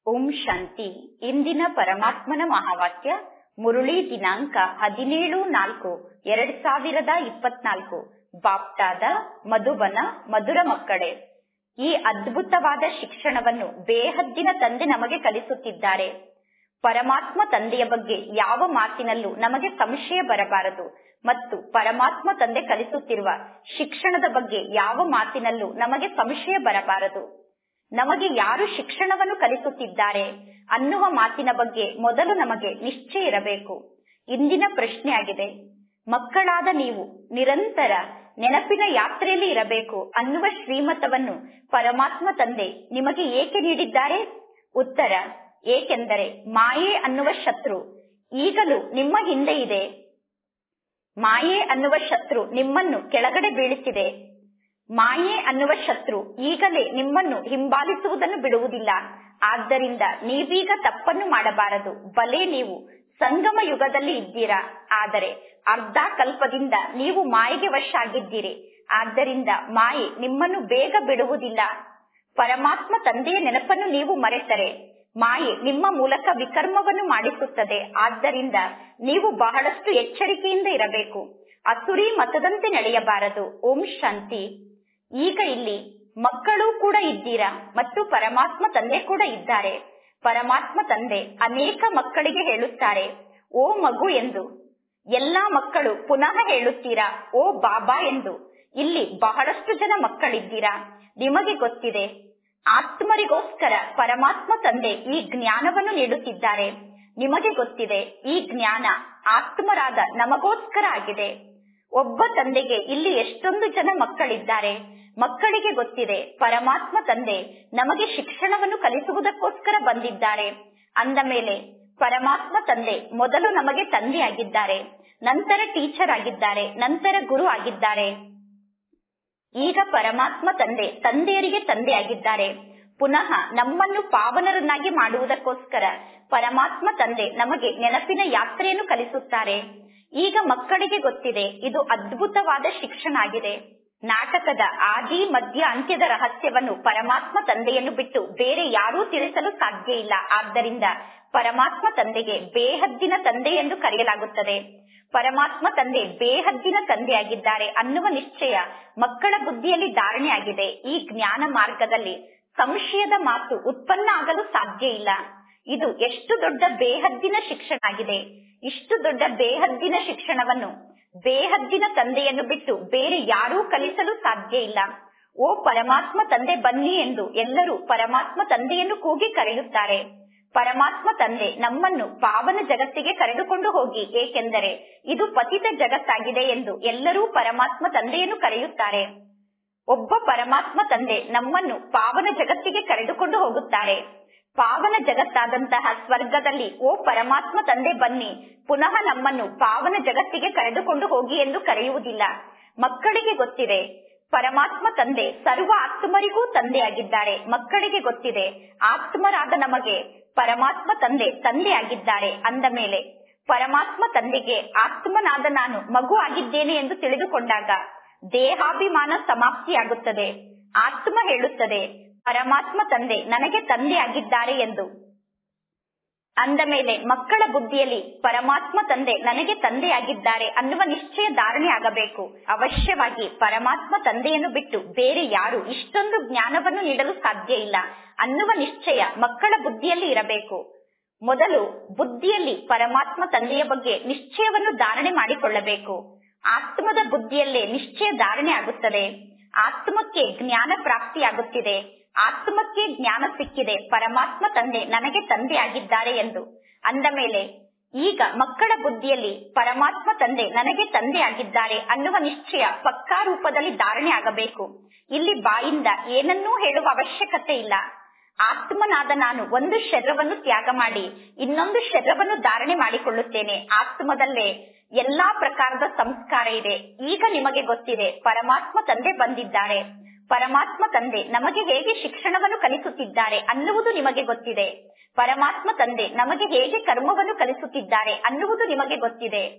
ಓಂ ಶಾಂತಿ ಇಂದಿನ ಪರಮಾತ್ಮನ ಮಹಾವಾಕ್ಯ ಮುರುಳಿ ದಿನಾಂಕ ಹದಿನೇಳು ನಾಲ್ಕು ಎರಡ್ ಸಾವಿರದ ಇಪ್ಪತ್ನಾಲ್ಕು ಬಾಪ್ಟಾದ ಮಧುಬನ ಮಧುರ ಮಕ್ಕಳೇ ಈ ಅದ್ಭುತವಾದ ಶಿಕ್ಷಣವನ್ನು ಬೇಹದ್ದಿನ ತಂದೆ ನಮಗೆ ಕಲಿಸುತ್ತಿದ್ದಾರೆ ಪರಮಾತ್ಮ ತಂದೆಯ ಬಗ್ಗೆ ಯಾವ ಮಾತಿನಲ್ಲೂ ನಮಗೆ ಸಂಶಯ ಬರಬಾರದು ಮತ್ತು ಪರಮಾತ್ಮ ತಂದೆ ಕಲಿಸುತ್ತಿರುವ ಶಿಕ್ಷಣದ ಬಗ್ಗೆ ಯಾವ ಮಾತಿನಲ್ಲೂ ನಮಗೆ ಸಂಶಯ ಬರಬಾರದು ನಮಗೆ ಯಾರು ಶಿಕ್ಷಣವನ್ನು ಕಲಿಸುತ್ತಿದ್ದಾರೆ ಅನ್ನುವ ಮಾತಿನ ಬಗ್ಗೆ ಮೊದಲು ನಮಗೆ ನಿಶ್ಚಯ ಇರಬೇಕು ಇಂದಿನ ಪ್ರಶ್ನೆಯಾಗಿದೆ ಮಕ್ಕಳಾದ ನೀವು ನಿರಂತರ ನೆನಪಿನ ಯಾತ್ರೆಯಲ್ಲಿ ಇರಬೇಕು ಅನ್ನುವ ಶ್ರೀಮತವನ್ನು ಪರಮಾತ್ಮ ತಂದೆ ನಿಮಗೆ ಏಕೆ ನೀಡಿದ್ದಾರೆ ಉತ್ತರ ಏಕೆಂದರೆ ಮಾಯೆ ಅನ್ನುವ ಶತ್ರು ಈಗಲೂ ನಿಮ್ಮ ಹಿಂದೆ ಇದೆ ಮಾಯೆ ಅನ್ನುವ ಶತ್ರು ನಿಮ್ಮನ್ನು ಕೆಳಗಡೆ ಬೀಳಿಸಿದೆ ಮಾಯೆ ಅನ್ನುವ ಶತ್ರು ಈಗಲೇ ನಿಮ್ಮನ್ನು ಹಿಂಬಾಲಿಸುವುದನ್ನು ಬಿಡುವುದಿಲ್ಲ ಆದ್ದರಿಂದ ನೀವೀಗ ತಪ್ಪನ್ನು ಮಾಡಬಾರದು ಬಲೆ ನೀವು ಸಂಗಮ ಯುಗದಲ್ಲಿ ಇದ್ದೀರಾ ಆದರೆ ಅರ್ಧ ಕಲ್ಪದಿಂದ ನೀವು ಮಾಯೆಗೆ ವಶ ಆಗಿದ್ದೀರಿ ಆದ್ದರಿಂದ ಮಾಯೆ ನಿಮ್ಮನ್ನು ಬೇಗ ಬಿಡುವುದಿಲ್ಲ ಪರಮಾತ್ಮ ತಂದೆಯ ನೆನಪನ್ನು ನೀವು ಮರೆತರೆ ಮಾಯೆ ನಿಮ್ಮ ಮೂಲಕ ವಿಕರ್ಮವನ್ನು ಮಾಡಿಸುತ್ತದೆ ಆದ್ದರಿಂದ ನೀವು ಬಹಳಷ್ಟು ಎಚ್ಚರಿಕೆಯಿಂದ ಇರಬೇಕು ಅಸುರಿ ಮತದಂತೆ ನಡೆಯಬಾರದು ಓಂ ಶಾಂತಿ ಈಗ ಇಲ್ಲಿ ಮಕ್ಕಳು ಕೂಡ ಇದ್ದೀರಾ ಮತ್ತು ಪರಮಾತ್ಮ ತಂದೆ ಕೂಡ ಇದ್ದಾರೆ ಪರಮಾತ್ಮ ತಂದೆ ಅನೇಕ ಮಕ್ಕಳಿಗೆ ಹೇಳುತ್ತಾರೆ ಓ ಮಗು ಎಂದು ಎಲ್ಲಾ ಮಕ್ಕಳು ಪುನಃ ಹೇಳುತ್ತೀರಾ ಓ ಬಾಬಾ ಎಂದು ಇಲ್ಲಿ ಬಹಳಷ್ಟು ಜನ ಮಕ್ಕಳಿದ್ದೀರಾ ನಿಮಗೆ ಗೊತ್ತಿದೆ ಆತ್ಮರಿಗೋಸ್ಕರ ಪರಮಾತ್ಮ ತಂದೆ ಈ ಜ್ಞಾನವನ್ನು ನೀಡುತ್ತಿದ್ದಾರೆ ನಿಮಗೆ ಗೊತ್ತಿದೆ ಈ ಜ್ಞಾನ ಆತ್ಮರಾದ ನಮಗೋಸ್ಕರ ಆಗಿದೆ ಒಬ್ಬ ತಂದೆಗೆ ಇಲ್ಲಿ ಎಷ್ಟೊಂದು ಜನ ಮಕ್ಕಳಿದ್ದಾರೆ ಮಕ್ಕಳಿಗೆ ಗೊತ್ತಿದೆ ಪರಮಾತ್ಮ ತಂದೆ ನಮಗೆ ಶಿಕ್ಷಣವನ್ನು ಕಲಿಸುವುದಕ್ಕೋಸ್ಕರ ಬಂದಿದ್ದಾರೆ ಅಂದ ಮೇಲೆ ಪರಮಾತ್ಮ ತಂದೆ ಮೊದಲು ನಮಗೆ ತಂದೆಯಾಗಿದ್ದಾರೆ ನಂತರ ಟೀಚರ್ ಆಗಿದ್ದಾರೆ ನಂತರ ಗುರು ಆಗಿದ್ದಾರೆ ಈಗ ಪರಮಾತ್ಮ ತಂದೆ ತಂದೆಯರಿಗೆ ತಂದೆಯಾಗಿದ್ದಾರೆ ಪುನಃ ನಮ್ಮನ್ನು ಪಾವನರನ್ನಾಗಿ ಮಾಡುವುದಕ್ಕೋಸ್ಕರ ಪರಮಾತ್ಮ ತಂದೆ ನಮಗೆ ನೆನಪಿನ ಯಾತ್ರೆಯನ್ನು ಕಲಿಸುತ್ತಾರೆ ಈಗ ಮಕ್ಕಳಿಗೆ ಗೊತ್ತಿದೆ ಇದು ಅದ್ಭುತವಾದ ಶಿಕ್ಷಣ ಆಗಿದೆ ನಾಟಕದ ಆದಿ ಮಧ್ಯ ಅಂತ್ಯದ ರಹಸ್ಯವನ್ನು ಪರಮಾತ್ಮ ತಂದೆಯನ್ನು ಬಿಟ್ಟು ಬೇರೆ ಯಾರೂ ತಿಳಿಸಲು ಸಾಧ್ಯ ಇಲ್ಲ ಆದ್ದರಿಂದ ಪರಮಾತ್ಮ ತಂದೆಗೆ ಬೇಹದ್ದಿನ ತಂದೆ ಎಂದು ಕರೆಯಲಾಗುತ್ತದೆ ಪರಮಾತ್ಮ ತಂದೆ ಬೇಹದ್ದಿನ ತಂದೆಯಾಗಿದ್ದಾರೆ ಅನ್ನುವ ನಿಶ್ಚಯ ಮಕ್ಕಳ ಬುದ್ಧಿಯಲ್ಲಿ ಧಾರಣೆ ಆಗಿದೆ ಈ ಜ್ಞಾನ ಮಾರ್ಗದಲ್ಲಿ ಸಂಶಯದ ಮಾತು ಉತ್ಪನ್ನ ಆಗಲು ಸಾಧ್ಯ ಇಲ್ಲ ಇದು ಎಷ್ಟು ದೊಡ್ಡ ಬೇಹದ್ದಿನ ಶಿಕ್ಷಣ ಆಗಿದೆ ಇಷ್ಟು ದೊಡ್ಡ ಬೇಹದ್ದಿನ ಶಿಕ್ಷಣವನ್ನು ಬೇಹದ್ದಿನ ತಂದೆಯನ್ನು ಬಿಟ್ಟು ಬೇರೆ ಯಾರೂ ಕಲಿಸಲು ಸಾಧ್ಯ ಇಲ್ಲ ಓ ಪರಮಾತ್ಮ ತಂದೆ ಬನ್ನಿ ಎಂದು ಎಲ್ಲರೂ ಪರಮಾತ್ಮ ತಂದೆಯನ್ನು ಕೂಗಿ ಕರೆಯುತ್ತಾರೆ ಪರಮಾತ್ಮ ತಂದೆ ನಮ್ಮನ್ನು ಪಾವನ ಜಗತ್ತಿಗೆ ಕರೆದುಕೊಂಡು ಹೋಗಿ ಏಕೆಂದರೆ ಇದು ಪತಿತ ಜಗತ್ತಾಗಿದೆ ಎಂದು ಎಲ್ಲರೂ ಪರಮಾತ್ಮ ತಂದೆಯನ್ನು ಕರೆಯುತ್ತಾರೆ ಒಬ್ಬ ಪರಮಾತ್ಮ ತಂದೆ ನಮ್ಮನ್ನು ಪಾವನ ಜಗತ್ತಿಗೆ ಕರೆದುಕೊಂಡು ಹೋಗುತ್ತಾರೆ ಪಾವನ ಜಗತ್ತಾದಂತಹ ಸ್ವರ್ಗದಲ್ಲಿ ಓ ಪರಮಾತ್ಮ ತಂದೆ ಬನ್ನಿ ಪುನಃ ನಮ್ಮನ್ನು ಪಾವನ ಜಗತ್ತಿಗೆ ಕರೆದುಕೊಂಡು ಹೋಗಿ ಎಂದು ಕರೆಯುವುದಿಲ್ಲ ಮಕ್ಕಳಿಗೆ ಗೊತ್ತಿದೆ ಪರಮಾತ್ಮ ತಂದೆ ಸರ್ವ ಆತ್ಮರಿಗೂ ತಂದೆಯಾಗಿದ್ದಾರೆ ಮಕ್ಕಳಿಗೆ ಗೊತ್ತಿದೆ ಆತ್ಮರಾದ ನಮಗೆ ಪರಮಾತ್ಮ ತಂದೆ ತಂದೆಯಾಗಿದ್ದಾರೆ ಅಂದ ಮೇಲೆ ಪರಮಾತ್ಮ ತಂದೆಗೆ ಆತ್ಮನಾದ ನಾನು ಮಗು ಆಗಿದ್ದೇನೆ ಎಂದು ತಿಳಿದುಕೊಂಡಾಗ ದೇಹಾಭಿಮಾನ ಸಮಾಪ್ತಿಯಾಗುತ್ತದೆ ಆತ್ಮ ಹೇಳುತ್ತದೆ ಪರಮಾತ್ಮ ತಂದೆ ನನಗೆ ತಂದೆಯಾಗಿದ್ದಾರೆ ಎಂದು ಅಂದ ಮೇಲೆ ಮಕ್ಕಳ ಬುದ್ಧಿಯಲ್ಲಿ ಪರಮಾತ್ಮ ತಂದೆ ನನಗೆ ತಂದೆಯಾಗಿದ್ದಾರೆ ಅನ್ನುವ ನಿಶ್ಚಯ ಧಾರಣೆ ಆಗಬೇಕು ಅವಶ್ಯವಾಗಿ ಪರಮಾತ್ಮ ತಂದೆಯನ್ನು ಬಿಟ್ಟು ಬೇರೆ ಯಾರು ಇಷ್ಟೊಂದು ಜ್ಞಾನವನ್ನು ನೀಡಲು ಸಾಧ್ಯ ಇಲ್ಲ ಅನ್ನುವ ನಿಶ್ಚಯ ಮಕ್ಕಳ ಬುದ್ಧಿಯಲ್ಲಿ ಇರಬೇಕು ಮೊದಲು ಬುದ್ಧಿಯಲ್ಲಿ ಪರಮಾತ್ಮ ತಂದೆಯ ಬಗ್ಗೆ ನಿಶ್ಚಯವನ್ನು ಧಾರಣೆ ಮಾಡಿಕೊಳ್ಳಬೇಕು ಆತ್ಮದ ಬುದ್ಧಿಯಲ್ಲೇ ನಿಶ್ಚಯ ಧಾರಣೆ ಆಗುತ್ತದೆ ಆತ್ಮಕ್ಕೆ ಜ್ಞಾನ ಪ್ರಾಪ್ತಿಯಾಗುತ್ತಿದೆ ಆತ್ಮಕ್ಕೆ ಜ್ಞಾನ ಸಿಕ್ಕಿದೆ ಪರಮಾತ್ಮ ತಂದೆ ನನಗೆ ತಂದೆಯಾಗಿದ್ದಾರೆ ಎಂದು ಅಂದ ಮೇಲೆ ಈಗ ಮಕ್ಕಳ ಬುದ್ಧಿಯಲ್ಲಿ ಪರಮಾತ್ಮ ತಂದೆ ನನಗೆ ತಂದೆಯಾಗಿದ್ದಾರೆ ಅನ್ನುವ ನಿಶ್ಚಯ ಪಕ್ಕಾ ರೂಪದಲ್ಲಿ ಧಾರಣೆ ಆಗಬೇಕು ಇಲ್ಲಿ ಬಾಯಿಂದ ಏನನ್ನೂ ಹೇಳುವ ಅವಶ್ಯಕತೆ ಇಲ್ಲ ಆತ್ಮನಾದ ನಾನು ಒಂದು ಶರೀರವನ್ನು ತ್ಯಾಗ ಮಾಡಿ ಇನ್ನೊಂದು ಶರೀರವನ್ನು ಧಾರಣೆ ಮಾಡಿಕೊಳ್ಳುತ್ತೇನೆ ಆತ್ಮದಲ್ಲೇ ಎಲ್ಲಾ ಪ್ರಕಾರದ ಸಂಸ್ಕಾರ ಇದೆ ಈಗ ನಿಮಗೆ ಗೊತ್ತಿದೆ ಪರಮಾತ್ಮ ತಂದೆ ಬಂದಿದ್ದಾರೆ ಪರಮಾತ್ಮ ತಂದೆ ನಮಗೆ ಹೇಗೆ ಶಿಕ್ಷಣವನ್ನು ಕಲಿಸುತ್ತಿದ್ದಾರೆ ಅನ್ನುವುದು ನಿಮಗೆ ಗೊತ್ತಿದೆ ಪರಮಾತ್ಮ ತಂದೆ ನಮಗೆ ಹೇಗೆ ಕರ್ಮವನ್ನು ಕಲಿಸುತ್ತಿದ್ದಾರೆ ಅನ್ನುವುದು ನಿಮಗೆ ಗೊತ್ತಿದೆ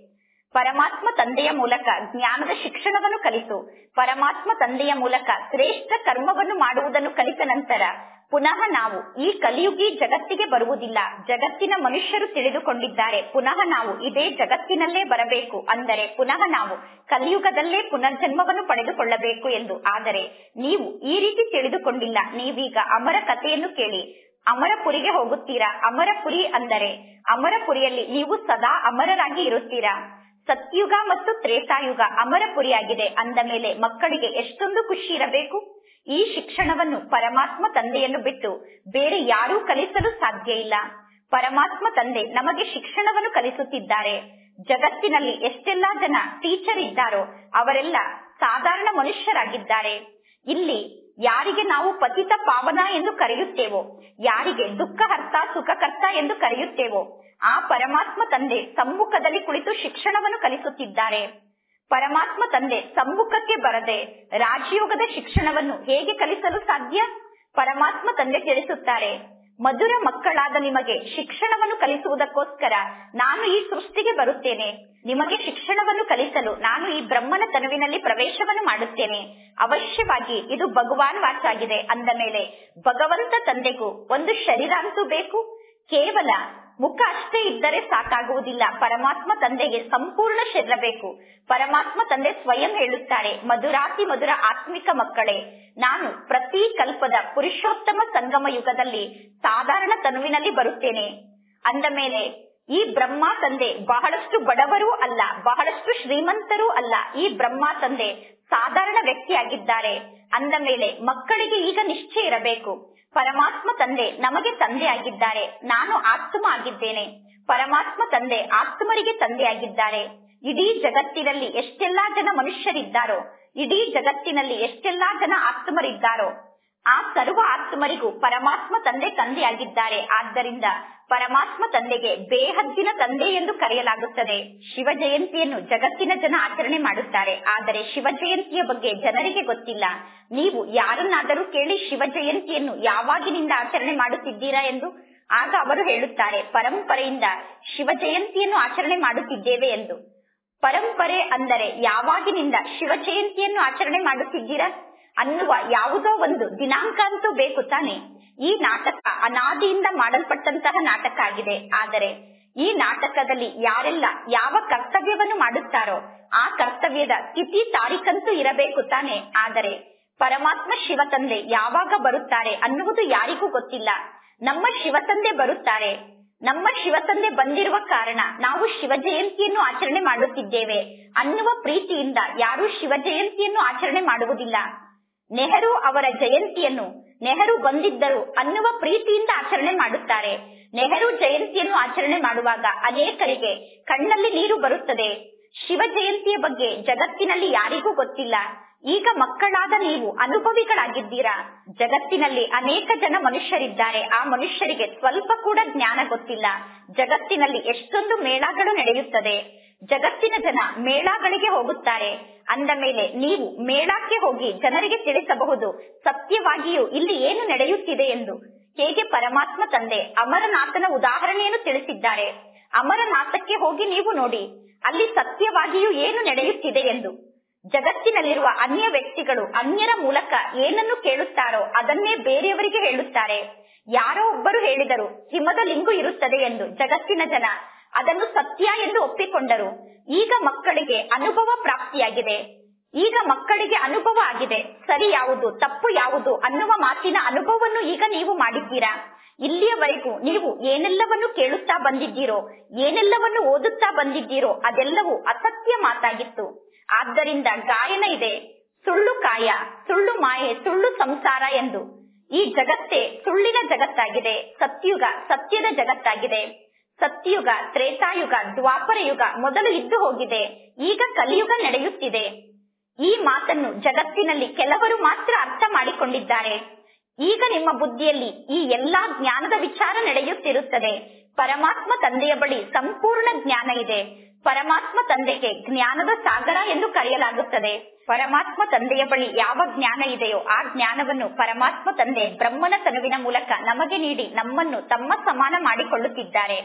ಪರಮಾತ್ಮ ತಂದೆಯ ಮೂಲಕ ಜ್ಞಾನದ ಶಿಕ್ಷಣವನ್ನು ಕಲಿತು ಪರಮಾತ್ಮ ತಂದೆಯ ಮೂಲಕ ಶ್ರೇಷ್ಠ ಕರ್ಮವನ್ನು ಮಾಡುವುದನ್ನು ಕಲಿತ ನಂತರ ಪುನಃ ನಾವು ಈ ಕಲಿಯುಗಿ ಜಗತ್ತಿಗೆ ಬರುವುದಿಲ್ಲ ಜಗತ್ತಿನ ಮನುಷ್ಯರು ತಿಳಿದುಕೊಂಡಿದ್ದಾರೆ ಪುನಃ ನಾವು ಇದೇ ಜಗತ್ತಿನಲ್ಲೇ ಬರಬೇಕು ಅಂದರೆ ಪುನಃ ನಾವು ಕಲಿಯುಗದಲ್ಲೇ ಪುನರ್ಜನ್ಮವನ್ನು ಪಡೆದುಕೊಳ್ಳಬೇಕು ಎಂದು ಆದರೆ ನೀವು ಈ ರೀತಿ ತಿಳಿದುಕೊಂಡಿಲ್ಲ ನೀವೀಗ ಅಮರ ಕಥೆಯನ್ನು ಕೇಳಿ ಅಮರಪುರಿಗೆ ಹೋಗುತ್ತೀರಾ ಅಮರಪುರಿ ಅಂದರೆ ಅಮರಪುರಿಯಲ್ಲಿ ನೀವು ಸದಾ ಅಮರರಾಗಿ ಇರುತ್ತೀರಾ ಸತ್ಯುಗ ಮತ್ತು ತ್ರೇತಾಯುಗ ಅಮರಪುರಿಯಾಗಿದೆ ಅಂದ ಮೇಲೆ ಮಕ್ಕಳಿಗೆ ಎಷ್ಟೊಂದು ಖುಷಿ ಇರಬೇಕು ಈ ಶಿಕ್ಷಣವನ್ನು ಪರಮಾತ್ಮ ತಂದೆಯನ್ನು ಬಿಟ್ಟು ಬೇರೆ ಯಾರೂ ಕಲಿಸಲು ಸಾಧ್ಯ ಇಲ್ಲ ಪರಮಾತ್ಮ ತಂದೆ ನಮಗೆ ಶಿಕ್ಷಣವನ್ನು ಕಲಿಸುತ್ತಿದ್ದಾರೆ ಜಗತ್ತಿನಲ್ಲಿ ಎಷ್ಟೆಲ್ಲಾ ಜನ ಟೀಚರ್ ಇದ್ದಾರೋ ಅವರೆಲ್ಲ ಸಾಧಾರಣ ಮನುಷ್ಯರಾಗಿದ್ದಾರೆ ಇಲ್ಲಿ ಯಾರಿಗೆ ನಾವು ಪತಿತ ಪಾವನ ಎಂದು ಕರೆಯುತ್ತೇವೋ ಯಾರಿಗೆ ದುಃಖಹರ್ತ ಸುಖಕರ್ತ ಎಂದು ಕರೆಯುತ್ತೇವೋ ಆ ಪರಮಾತ್ಮ ತಂದೆ ಸಮ್ಮುಖದಲ್ಲಿ ಕುಳಿತು ಶಿಕ್ಷಣವನ್ನು ಕಲಿಸುತ್ತಿದ್ದಾರೆ ಪರಮಾತ್ಮ ತಂದೆ ಸಮ್ಮುಖಕ್ಕೆ ಬರದೆ ರಾಜಯೋಗದ ಶಿಕ್ಷಣವನ್ನು ಹೇಗೆ ಕಲಿಸಲು ಸಾಧ್ಯ ಪರಮಾತ್ಮ ತಂದೆ ತಿಳಿಸುತ್ತಾರೆ ಮಧುರ ಮಕ್ಕಳಾದ ನಿಮಗೆ ಶಿಕ್ಷಣವನ್ನು ಕಲಿಸುವುದಕ್ಕೋಸ್ಕರ ನಾನು ಈ ಸೃಷ್ಟಿಗೆ ಬರುತ್ತೇನೆ ನಿಮಗೆ ಶಿಕ್ಷಣವನ್ನು ಕಲಿಸಲು ನಾನು ಈ ಬ್ರಹ್ಮನ ತನುವಿನಲ್ಲಿ ಪ್ರವೇಶವನ್ನು ಮಾಡುತ್ತೇನೆ ಅವಶ್ಯವಾಗಿ ಇದು ಭಗವಾನ್ ವಾಚಾಗಿದೆ ಅಂದ ಮೇಲೆ ಭಗವಂತ ತಂದೆಗೂ ಒಂದು ಶರೀರ ಅಂತೂ ಬೇಕು ಕೇವಲ ಮುಖ ಅಷ್ಟೇ ಇದ್ದರೆ ಸಾಕಾಗುವುದಿಲ್ಲ ಪರಮಾತ್ಮ ತಂದೆಗೆ ಸಂಪೂರ್ಣ ಶರೀರ ಬೇಕು ಪರಮಾತ್ಮ ತಂದೆ ಸ್ವಯಂ ಹೇಳುತ್ತಾರೆ ಮಧುರಾತಿ ಮಧುರ ಆತ್ಮಿಕ ಮಕ್ಕಳೇ ನಾನು ಪ್ರತಿ ಕಲ್ಪದ ಪುರುಷೋತ್ತಮ ಸಂಗಮ ಯುಗದಲ್ಲಿ ಸಾಧಾರಣ ತನುವಿನಲ್ಲಿ ಬರುತ್ತೇನೆ ಅಂದ ಮೇಲೆ ಈ ಬ್ರಹ್ಮ ತಂದೆ ಬಹಳಷ್ಟು ಬಡವರೂ ಅಲ್ಲ ಬಹಳಷ್ಟು ಶ್ರೀಮಂತರೂ ಅಲ್ಲ ಈ ಬ್ರಹ್ಮ ತಂದೆ ಸಾಧಾರಣ ವ್ಯಕ್ತಿಯಾಗಿದ್ದಾರೆ ಅಂದ ಮೇಲೆ ಮಕ್ಕಳಿಗೆ ಈಗ ನಿಶ್ಚಯ ಇರಬೇಕು ಪರಮಾತ್ಮ ತಂದೆ ನಮಗೆ ತಂದೆ ಆಗಿದ್ದಾರೆ ನಾನು ಆತ್ಮ ಆಗಿದ್ದೇನೆ ಪರಮಾತ್ಮ ತಂದೆ ಆತ್ಮರಿಗೆ ತಂದೆಯಾಗಿದ್ದಾರೆ ಇಡೀ ಜಗತ್ತಿನಲ್ಲಿ ಎಷ್ಟೆಲ್ಲಾ ಜನ ಮನುಷ್ಯರಿದ್ದಾರೋ ಇಡೀ ಜಗತ್ತಿನಲ್ಲಿ ಎಷ್ಟೆಲ್ಲಾ ಜನ ಆತ್ಮರಿದ್ದಾರೋ ಆ ಸರ್ವ ಆತ್ಮರಿಗೂ ಪರಮಾತ್ಮ ತಂದೆ ತಂದೆಯಾಗಿದ್ದಾರೆ ಆದ್ದರಿಂದ ಪರಮಾತ್ಮ ತಂದೆಗೆ ಬೇಹದ್ದಿನ ತಂದೆ ಎಂದು ಕರೆಯಲಾಗುತ್ತದೆ ಶಿವ ಜಯಂತಿಯನ್ನು ಜಗತ್ತಿನ ಜನ ಆಚರಣೆ ಮಾಡುತ್ತಾರೆ ಆದರೆ ಶಿವ ಜಯಂತಿಯ ಬಗ್ಗೆ ಜನರಿಗೆ ಗೊತ್ತಿಲ್ಲ ನೀವು ಯಾರನ್ನಾದರೂ ಕೇಳಿ ಶಿವ ಜಯಂತಿಯನ್ನು ಯಾವಾಗಿನಿಂದ ಆಚರಣೆ ಮಾಡುತ್ತಿದ್ದೀರಾ ಎಂದು ಆಗ ಅವರು ಹೇಳುತ್ತಾರೆ ಪರಂಪರೆಯಿಂದ ಶಿವ ಜಯಂತಿಯನ್ನು ಆಚರಣೆ ಮಾಡುತ್ತಿದ್ದೇವೆ ಎಂದು ಪರಂಪರೆ ಅಂದರೆ ಯಾವಾಗಿನಿಂದ ಶಿವ ಜಯಂತಿಯನ್ನು ಆಚರಣೆ ಮಾಡುತ್ತಿದ್ದೀರಾ ಅನ್ನುವ ಯಾವುದೋ ಒಂದು ದಿನಾಂಕ ಅಂತೂ ಬೇಕು ತಾನೆ ಈ ನಾಟಕ ಅನಾದಿಯಿಂದ ಮಾಡಲ್ಪಟ್ಟಂತಹ ನಾಟಕ ಆಗಿದೆ ಆದರೆ ಈ ನಾಟಕದಲ್ಲಿ ಯಾರೆಲ್ಲ ಯಾವ ಕರ್ತವ್ಯವನ್ನು ಮಾಡುತ್ತಾರೋ ಆ ಕರ್ತವ್ಯದ ತಿಥಿ ತಾರೀಖಂತೂ ಇರಬೇಕು ತಾನೆ ಆದರೆ ಪರಮಾತ್ಮ ಶಿವ ತಂದೆ ಯಾವಾಗ ಬರುತ್ತಾರೆ ಅನ್ನುವುದು ಯಾರಿಗೂ ಗೊತ್ತಿಲ್ಲ ನಮ್ಮ ಶಿವ ತಂದೆ ಬರುತ್ತಾರೆ ನಮ್ಮ ಶಿವ ತಂದೆ ಬಂದಿರುವ ಕಾರಣ ನಾವು ಶಿವ ಜಯಂತಿಯನ್ನು ಆಚರಣೆ ಮಾಡುತ್ತಿದ್ದೇವೆ ಅನ್ನುವ ಪ್ರೀತಿಯಿಂದ ಯಾರೂ ಶಿವ ಜಯಂತಿಯನ್ನು ಆಚರಣೆ ಮಾಡುವುದಿಲ್ಲ ನೆಹರು ಅವರ ಜಯಂತಿಯನ್ನು ನೆಹರು ಬಂದಿದ್ದರು ಅನ್ನುವ ಪ್ರೀತಿಯಿಂದ ಆಚರಣೆ ಮಾಡುತ್ತಾರೆ ನೆಹರು ಜಯಂತಿಯನ್ನು ಆಚರಣೆ ಮಾಡುವಾಗ ಅನೇಕರಿಗೆ ಕಣ್ಣಲ್ಲಿ ನೀರು ಬರುತ್ತದೆ ಶಿವ ಜಯಂತಿಯ ಬಗ್ಗೆ ಜಗತ್ತಿನಲ್ಲಿ ಯಾರಿಗೂ ಗೊತ್ತಿಲ್ಲ ಈಗ ಮಕ್ಕಳಾದ ನೀವು ಅನುಭವಿಗಳಾಗಿದ್ದೀರಾ ಜಗತ್ತಿನಲ್ಲಿ ಅನೇಕ ಜನ ಮನುಷ್ಯರಿದ್ದಾರೆ ಆ ಮನುಷ್ಯರಿಗೆ ಸ್ವಲ್ಪ ಕೂಡ ಜ್ಞಾನ ಗೊತ್ತಿಲ್ಲ ಜಗತ್ತಿನಲ್ಲಿ ಎಷ್ಟೊಂದು ಮೇಳಗಳು ನಡೆಯುತ್ತದೆ ಜಗತ್ತಿನ ಜನ ಮೇಳಗಳಿಗೆ ಹೋಗುತ್ತಾರೆ ಅಂದ ಮೇಲೆ ನೀವು ಮೇಳಕ್ಕೆ ಹೋಗಿ ಜನರಿಗೆ ತಿಳಿಸಬಹುದು ಸತ್ಯವಾಗಿಯೂ ಇಲ್ಲಿ ಏನು ನಡೆಯುತ್ತಿದೆ ಎಂದು ಹೇಗೆ ಪರಮಾತ್ಮ ತಂದೆ ಅಮರನಾಥನ ಉದಾಹರಣೆಯನ್ನು ತಿಳಿಸಿದ್ದಾರೆ ಅಮರನಾಥಕ್ಕೆ ಹೋಗಿ ನೀವು ನೋಡಿ ಅಲ್ಲಿ ಸತ್ಯವಾಗಿಯೂ ಏನು ನಡೆಯುತ್ತಿದೆ ಎಂದು ಜಗತ್ತಿನಲ್ಲಿರುವ ಅನ್ಯ ವ್ಯಕ್ತಿಗಳು ಅನ್ಯರ ಮೂಲಕ ಏನನ್ನು ಕೇಳುತ್ತಾರೋ ಅದನ್ನೇ ಬೇರೆಯವರಿಗೆ ಹೇಳುತ್ತಾರೆ ಯಾರೋ ಒಬ್ಬರು ಹೇಳಿದರು ಹಿಮದ ಲಿಂಗು ಇರುತ್ತದೆ ಎಂದು ಜಗತ್ತಿನ ಜನ ಅದನ್ನು ಸತ್ಯ ಎಂದು ಒಪ್ಪಿಕೊಂಡರು ಈಗ ಮಕ್ಕಳಿಗೆ ಅನುಭವ ಪ್ರಾಪ್ತಿಯಾಗಿದೆ ಈಗ ಮಕ್ಕಳಿಗೆ ಅನುಭವ ಆಗಿದೆ ಸರಿ ಯಾವುದು ತಪ್ಪು ಯಾವುದು ಅನ್ನುವ ಮಾತಿನ ಅನುಭವವನ್ನು ಈಗ ನೀವು ಮಾಡಿದ್ದೀರಾ ಇಲ್ಲಿಯವರೆಗೂ ನೀವು ಏನೆಲ್ಲವನ್ನು ಕೇಳುತ್ತಾ ಬಂದಿದ್ದೀರೋ ಏನೆಲ್ಲವನ್ನು ಓದುತ್ತಾ ಬಂದಿದ್ದೀರೋ ಅದೆಲ್ಲವೂ ಅಸತ್ಯ ಮಾತಾಗಿತ್ತು ಆದ್ದರಿಂದ ಗಾಯನ ಇದೆ ಸುಳ್ಳು ಕಾಯ ಸುಳ್ಳು ಮಾಯೆ ಸುಳ್ಳು ಸಂಸಾರ ಎಂದು ಈ ಜಗತ್ತೇ ಸುಳ್ಳಿನ ಜಗತ್ತಾಗಿದೆ ಸತ್ಯುಗ ಸತ್ಯದ ಜಗತ್ತಾಗಿದೆ ಸತ್ಯುಗ ತ್ರೇತಾಯುಗ ದ್ವಾಪರ ಯುಗ ಮೊದಲು ಇದ್ದು ಹೋಗಿದೆ ಈಗ ಕಲಿಯುಗ ನಡೆಯುತ್ತಿದೆ ಈ ಮಾತನ್ನು ಜಗತ್ತಿನಲ್ಲಿ ಕೆಲವರು ಮಾತ್ರ ಅರ್ಥ ಮಾಡಿಕೊಂಡಿದ್ದಾರೆ ಈಗ ನಿಮ್ಮ ಬುದ್ಧಿಯಲ್ಲಿ ಈ ಎಲ್ಲಾ ಜ್ಞಾನದ ವಿಚಾರ ನಡೆಯುತ್ತಿರುತ್ತದೆ ಪರಮಾತ್ಮ ತಂದೆಯ ಬಳಿ ಸಂಪೂರ್ಣ ಜ್ಞಾನ ಇದೆ ಪರಮಾತ್ಮ ತಂದೆಗೆ ಜ್ಞಾನದ ಸಾಗರ ಎಂದು ಕರೆಯಲಾಗುತ್ತದೆ ಪರಮಾತ್ಮ ತಂದೆಯ ಬಳಿ ಯಾವ ಜ್ಞಾನ ಇದೆಯೋ ಆ ಜ್ಞಾನವನ್ನು ಪರಮಾತ್ಮ ತಂದೆ ಬ್ರಹ್ಮನ ತನುವಿನ ಮೂಲಕ ನಮಗೆ ನೀಡಿ ನಮ್ಮನ್ನು ತಮ್ಮ ಸಮಾನ ಮಾಡಿಕೊಳ್ಳುತ್ತಿದ್ದಾರೆ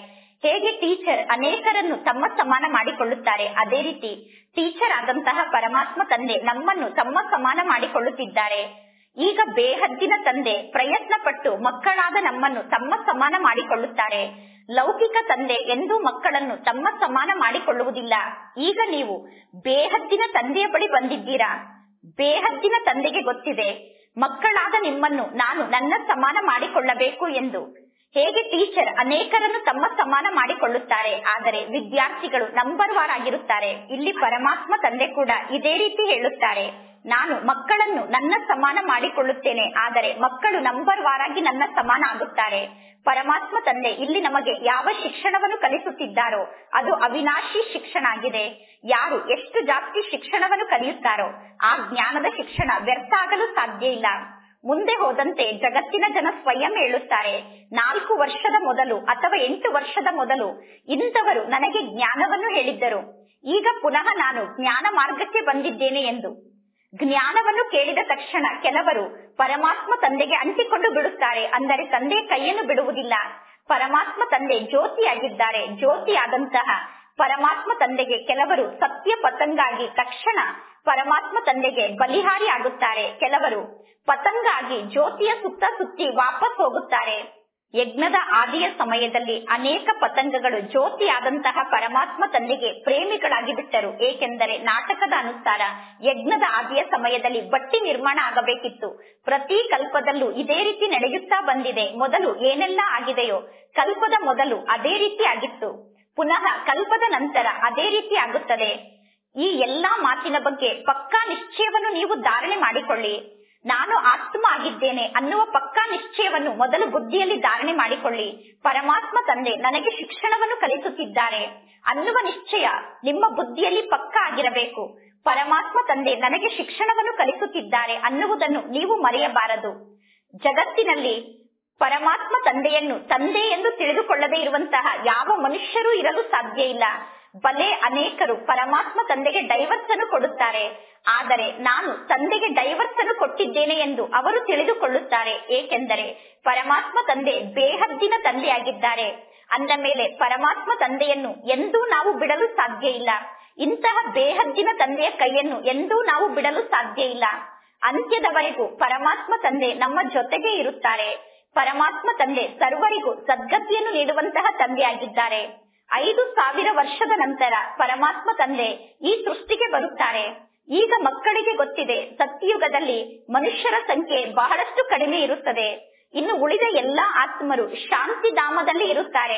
ಹೇಗೆ ಟೀಚರ್ ಅನೇಕರನ್ನು ತಮ್ಮ ಸಮಾನ ಮಾಡಿಕೊಳ್ಳುತ್ತಾರೆ ಅದೇ ರೀತಿ ಟೀಚರ್ ಆದಂತಹ ಪರಮಾತ್ಮ ತಂದೆ ನಮ್ಮನ್ನು ತಮ್ಮ ಸಮಾನ ಮಾಡಿಕೊಳ್ಳುತ್ತಿದ್ದಾರೆ ಈಗ ಬೇಹದ್ದಿನ ತಂದೆ ಪ್ರಯತ್ನ ಪಟ್ಟು ಮಕ್ಕಳಾದ ನಮ್ಮನ್ನು ತಮ್ಮ ಸಮಾನ ಮಾಡಿಕೊಳ್ಳುತ್ತಾರೆ ಲೌಕಿಕ ತಂದೆ ಎಂದೂ ಮಕ್ಕಳನ್ನು ತಮ್ಮ ಸಮಾನ ಮಾಡಿಕೊಳ್ಳುವುದಿಲ್ಲ ಈಗ ನೀವು ಬೇಹದ್ದಿನ ತಂದೆಯ ಬಳಿ ಬಂದಿದ್ದೀರಾ ಬೇಹದ್ದಿನ ತಂದೆಗೆ ಗೊತ್ತಿದೆ ಮಕ್ಕಳಾದ ನಿಮ್ಮನ್ನು ನಾನು ನನ್ನ ಸಮಾನ ಮಾಡಿಕೊಳ್ಳಬೇಕು ಎಂದು ಹೇಗೆ ಟೀಚರ್ ಅನೇಕರನ್ನು ತಮ್ಮ ಸಮಾನ ಮಾಡಿಕೊಳ್ಳುತ್ತಾರೆ ಆದರೆ ವಿದ್ಯಾರ್ಥಿಗಳು ನಂಬರ್ ವಾರ್ ಆಗಿರುತ್ತಾರೆ ಇಲ್ಲಿ ಪರಮಾತ್ಮ ತಂದೆ ಕೂಡ ಇದೇ ರೀತಿ ಹೇಳುತ್ತಾರೆ ನಾನು ಮಕ್ಕಳನ್ನು ನನ್ನ ಸಮಾನ ಮಾಡಿಕೊಳ್ಳುತ್ತೇನೆ ಆದರೆ ಮಕ್ಕಳು ನಂಬರ್ ವಾರ್ ಆಗಿ ನನ್ನ ಸಮಾನ ಆಗುತ್ತಾರೆ ಪರಮಾತ್ಮ ತಂದೆ ಇಲ್ಲಿ ನಮಗೆ ಯಾವ ಶಿಕ್ಷಣವನ್ನು ಕಲಿಸುತ್ತಿದ್ದಾರೋ ಅದು ಅವಿನಾಶಿ ಶಿಕ್ಷಣ ಆಗಿದೆ ಯಾರು ಎಷ್ಟು ಜಾಸ್ತಿ ಶಿಕ್ಷಣವನ್ನು ಕಲಿಯುತ್ತಾರೋ ಆ ಜ್ಞಾನದ ಶಿಕ್ಷಣ ವ್ಯರ್ಥ ಆಗಲು ಸಾಧ್ಯ ಇಲ್ಲ ಮುಂದೆ ಹೋದಂತೆ ಜಗತ್ತಿನ ಜನ ಸ್ವಯಂ ಹೇಳುತ್ತಾರೆ ನಾಲ್ಕು ವರ್ಷದ ಮೊದಲು ಅಥವಾ ಎಂಟು ವರ್ಷದ ಮೊದಲು ಇಂಥವರು ನನಗೆ ಜ್ಞಾನವನ್ನು ಹೇಳಿದ್ದರು ಈಗ ಪುನಃ ನಾನು ಜ್ಞಾನ ಮಾರ್ಗಕ್ಕೆ ಬಂದಿದ್ದೇನೆ ಎಂದು ಜ್ಞಾನವನ್ನು ಕೇಳಿದ ತಕ್ಷಣ ಕೆಲವರು ಪರಮಾತ್ಮ ತಂದೆಗೆ ಅಂಟಿಕೊಂಡು ಬಿಡುತ್ತಾರೆ ಅಂದರೆ ತಂದೆ ಕೈಯನ್ನು ಬಿಡುವುದಿಲ್ಲ ಪರಮಾತ್ಮ ತಂದೆ ಜ್ಯೋತಿಯಾಗಿದ್ದಾರೆ ಜ್ಯೋತಿಯಾದಂತಹ ಪರಮಾತ್ಮ ತಂದೆಗೆ ಕೆಲವರು ಸತ್ಯ ಪತಂಗಾಗಿ ತಕ್ಷಣ ಪರಮಾತ್ಮ ತಂದೆಗೆ ಬಲಿಹಾರಿ ಆಗುತ್ತಾರೆ ಕೆಲವರು ಪತಂಗಾಗಿ ಜ್ಯೋತಿಯ ಸುತ್ತ ಸುತ್ತಿ ವಾಪಸ್ ಹೋಗುತ್ತಾರೆ ಯಜ್ಞದ ಆದಿಯ ಸಮಯದಲ್ಲಿ ಅನೇಕ ಪತಂಗಗಳು ಜ್ಯೋತಿಯಾದಂತಹ ಪರಮಾತ್ಮ ತಂದೆಗೆ ಪ್ರೇಮಿಗಳಾಗಿ ಬಿಟ್ಟರು ಏಕೆಂದರೆ ನಾಟಕದ ಅನುಸಾರ ಯಜ್ಞದ ಆದಿಯ ಸಮಯದಲ್ಲಿ ಬಟ್ಟಿ ನಿರ್ಮಾಣ ಆಗಬೇಕಿತ್ತು ಪ್ರತಿ ಕಲ್ಪದಲ್ಲೂ ಇದೇ ರೀತಿ ನಡೆಯುತ್ತಾ ಬಂದಿದೆ ಮೊದಲು ಏನೆಲ್ಲ ಆಗಿದೆಯೋ ಕಲ್ಪದ ಮೊದಲು ಅದೇ ರೀತಿ ಆಗಿತ್ತು ಪುನಃ ಕಲ್ಪದ ನಂತರ ಅದೇ ರೀತಿ ಆಗುತ್ತದೆ ಈ ಎಲ್ಲಾ ಮಾತಿನ ಬಗ್ಗೆ ಪಕ್ಕಾ ನಿಶ್ಚಯವನ್ನು ನೀವು ಧಾರಣೆ ಮಾಡಿಕೊಳ್ಳಿ ನಾನು ಆತ್ಮ ಆಗಿದ್ದೇನೆ ಅನ್ನುವ ಪಕ್ಕಾ ನಿಶ್ಚಯವನ್ನು ಮೊದಲು ಬುದ್ಧಿಯಲ್ಲಿ ಧಾರಣೆ ಮಾಡಿಕೊಳ್ಳಿ ಪರಮಾತ್ಮ ತಂದೆ ನನಗೆ ಶಿಕ್ಷಣವನ್ನು ಕಲಿಸುತ್ತಿದ್ದಾರೆ ಅನ್ನುವ ನಿಶ್ಚಯ ನಿಮ್ಮ ಬುದ್ಧಿಯಲ್ಲಿ ಪಕ್ಕಾ ಆಗಿರಬೇಕು ಪರಮಾತ್ಮ ತಂದೆ ನನಗೆ ಶಿಕ್ಷಣವನ್ನು ಕಲಿಸುತ್ತಿದ್ದಾರೆ ಅನ್ನುವುದನ್ನು ನೀವು ಮರೆಯಬಾರದು ಜಗತ್ತಿನಲ್ಲಿ ಪರಮಾತ್ಮ ತಂದೆಯನ್ನು ತಂದೆ ಎಂದು ತಿಳಿದುಕೊಳ್ಳದೇ ಇರುವಂತಹ ಯಾವ ಮನುಷ್ಯರೂ ಇರಲು ಸಾಧ್ಯ ಇಲ್ಲ ಬಲೆ ಅನೇಕರು ಪರಮಾತ್ಮ ತಂದೆಗೆ ಡೈವರ್ಸ್ ಅನ್ನು ಕೊಡುತ್ತಾರೆ ಆದರೆ ನಾನು ತಂದೆಗೆ ಡೈವರ್ಸ್ ಅನ್ನು ಕೊಟ್ಟಿದ್ದೇನೆ ಎಂದು ಅವರು ತಿಳಿದುಕೊಳ್ಳುತ್ತಾರೆ ಏಕೆಂದರೆ ಪರಮಾತ್ಮ ತಂದೆ ಬೇಹದ್ದಿನ ತಂದೆಯಾಗಿದ್ದಾರೆ ಅಂದ ಮೇಲೆ ಪರಮಾತ್ಮ ತಂದೆಯನ್ನು ಎಂದೂ ನಾವು ಬಿಡಲು ಸಾಧ್ಯ ಇಲ್ಲ ಇಂತಹ ಬೇಹದ್ದಿನ ತಂದೆಯ ಕೈಯನ್ನು ಎಂದೂ ನಾವು ಬಿಡಲು ಸಾಧ್ಯ ಇಲ್ಲ ಅಂತ್ಯದವರೆಗೂ ಪರಮಾತ್ಮ ತಂದೆ ನಮ್ಮ ಜೊತೆಗೆ ಇರುತ್ತಾರೆ ಪರಮಾತ್ಮ ತಂದೆ ಸರ್ವರಿಗೂ ಸದ್ಗತಿಯನ್ನು ನೀಡುವಂತಹ ತಂದೆಯಾಗಿದ್ದಾರೆ ಐದು ಸಾವಿರ ವರ್ಷದ ನಂತರ ಪರಮಾತ್ಮ ತಂದೆ ಈ ಸೃಷ್ಟಿಗೆ ಬರುತ್ತಾರೆ ಈಗ ಮಕ್ಕಳಿಗೆ ಗೊತ್ತಿದೆ ಸತ್ಯಯುಗದಲ್ಲಿ ಮನುಷ್ಯರ ಸಂಖ್ಯೆ ಬಹಳಷ್ಟು ಕಡಿಮೆ ಇರುತ್ತದೆ ಇನ್ನು ಉಳಿದ ಎಲ್ಲಾ ಆತ್ಮರು ಶಾಂತಿಧಾಮದಲ್ಲಿ ಇರುತ್ತಾರೆ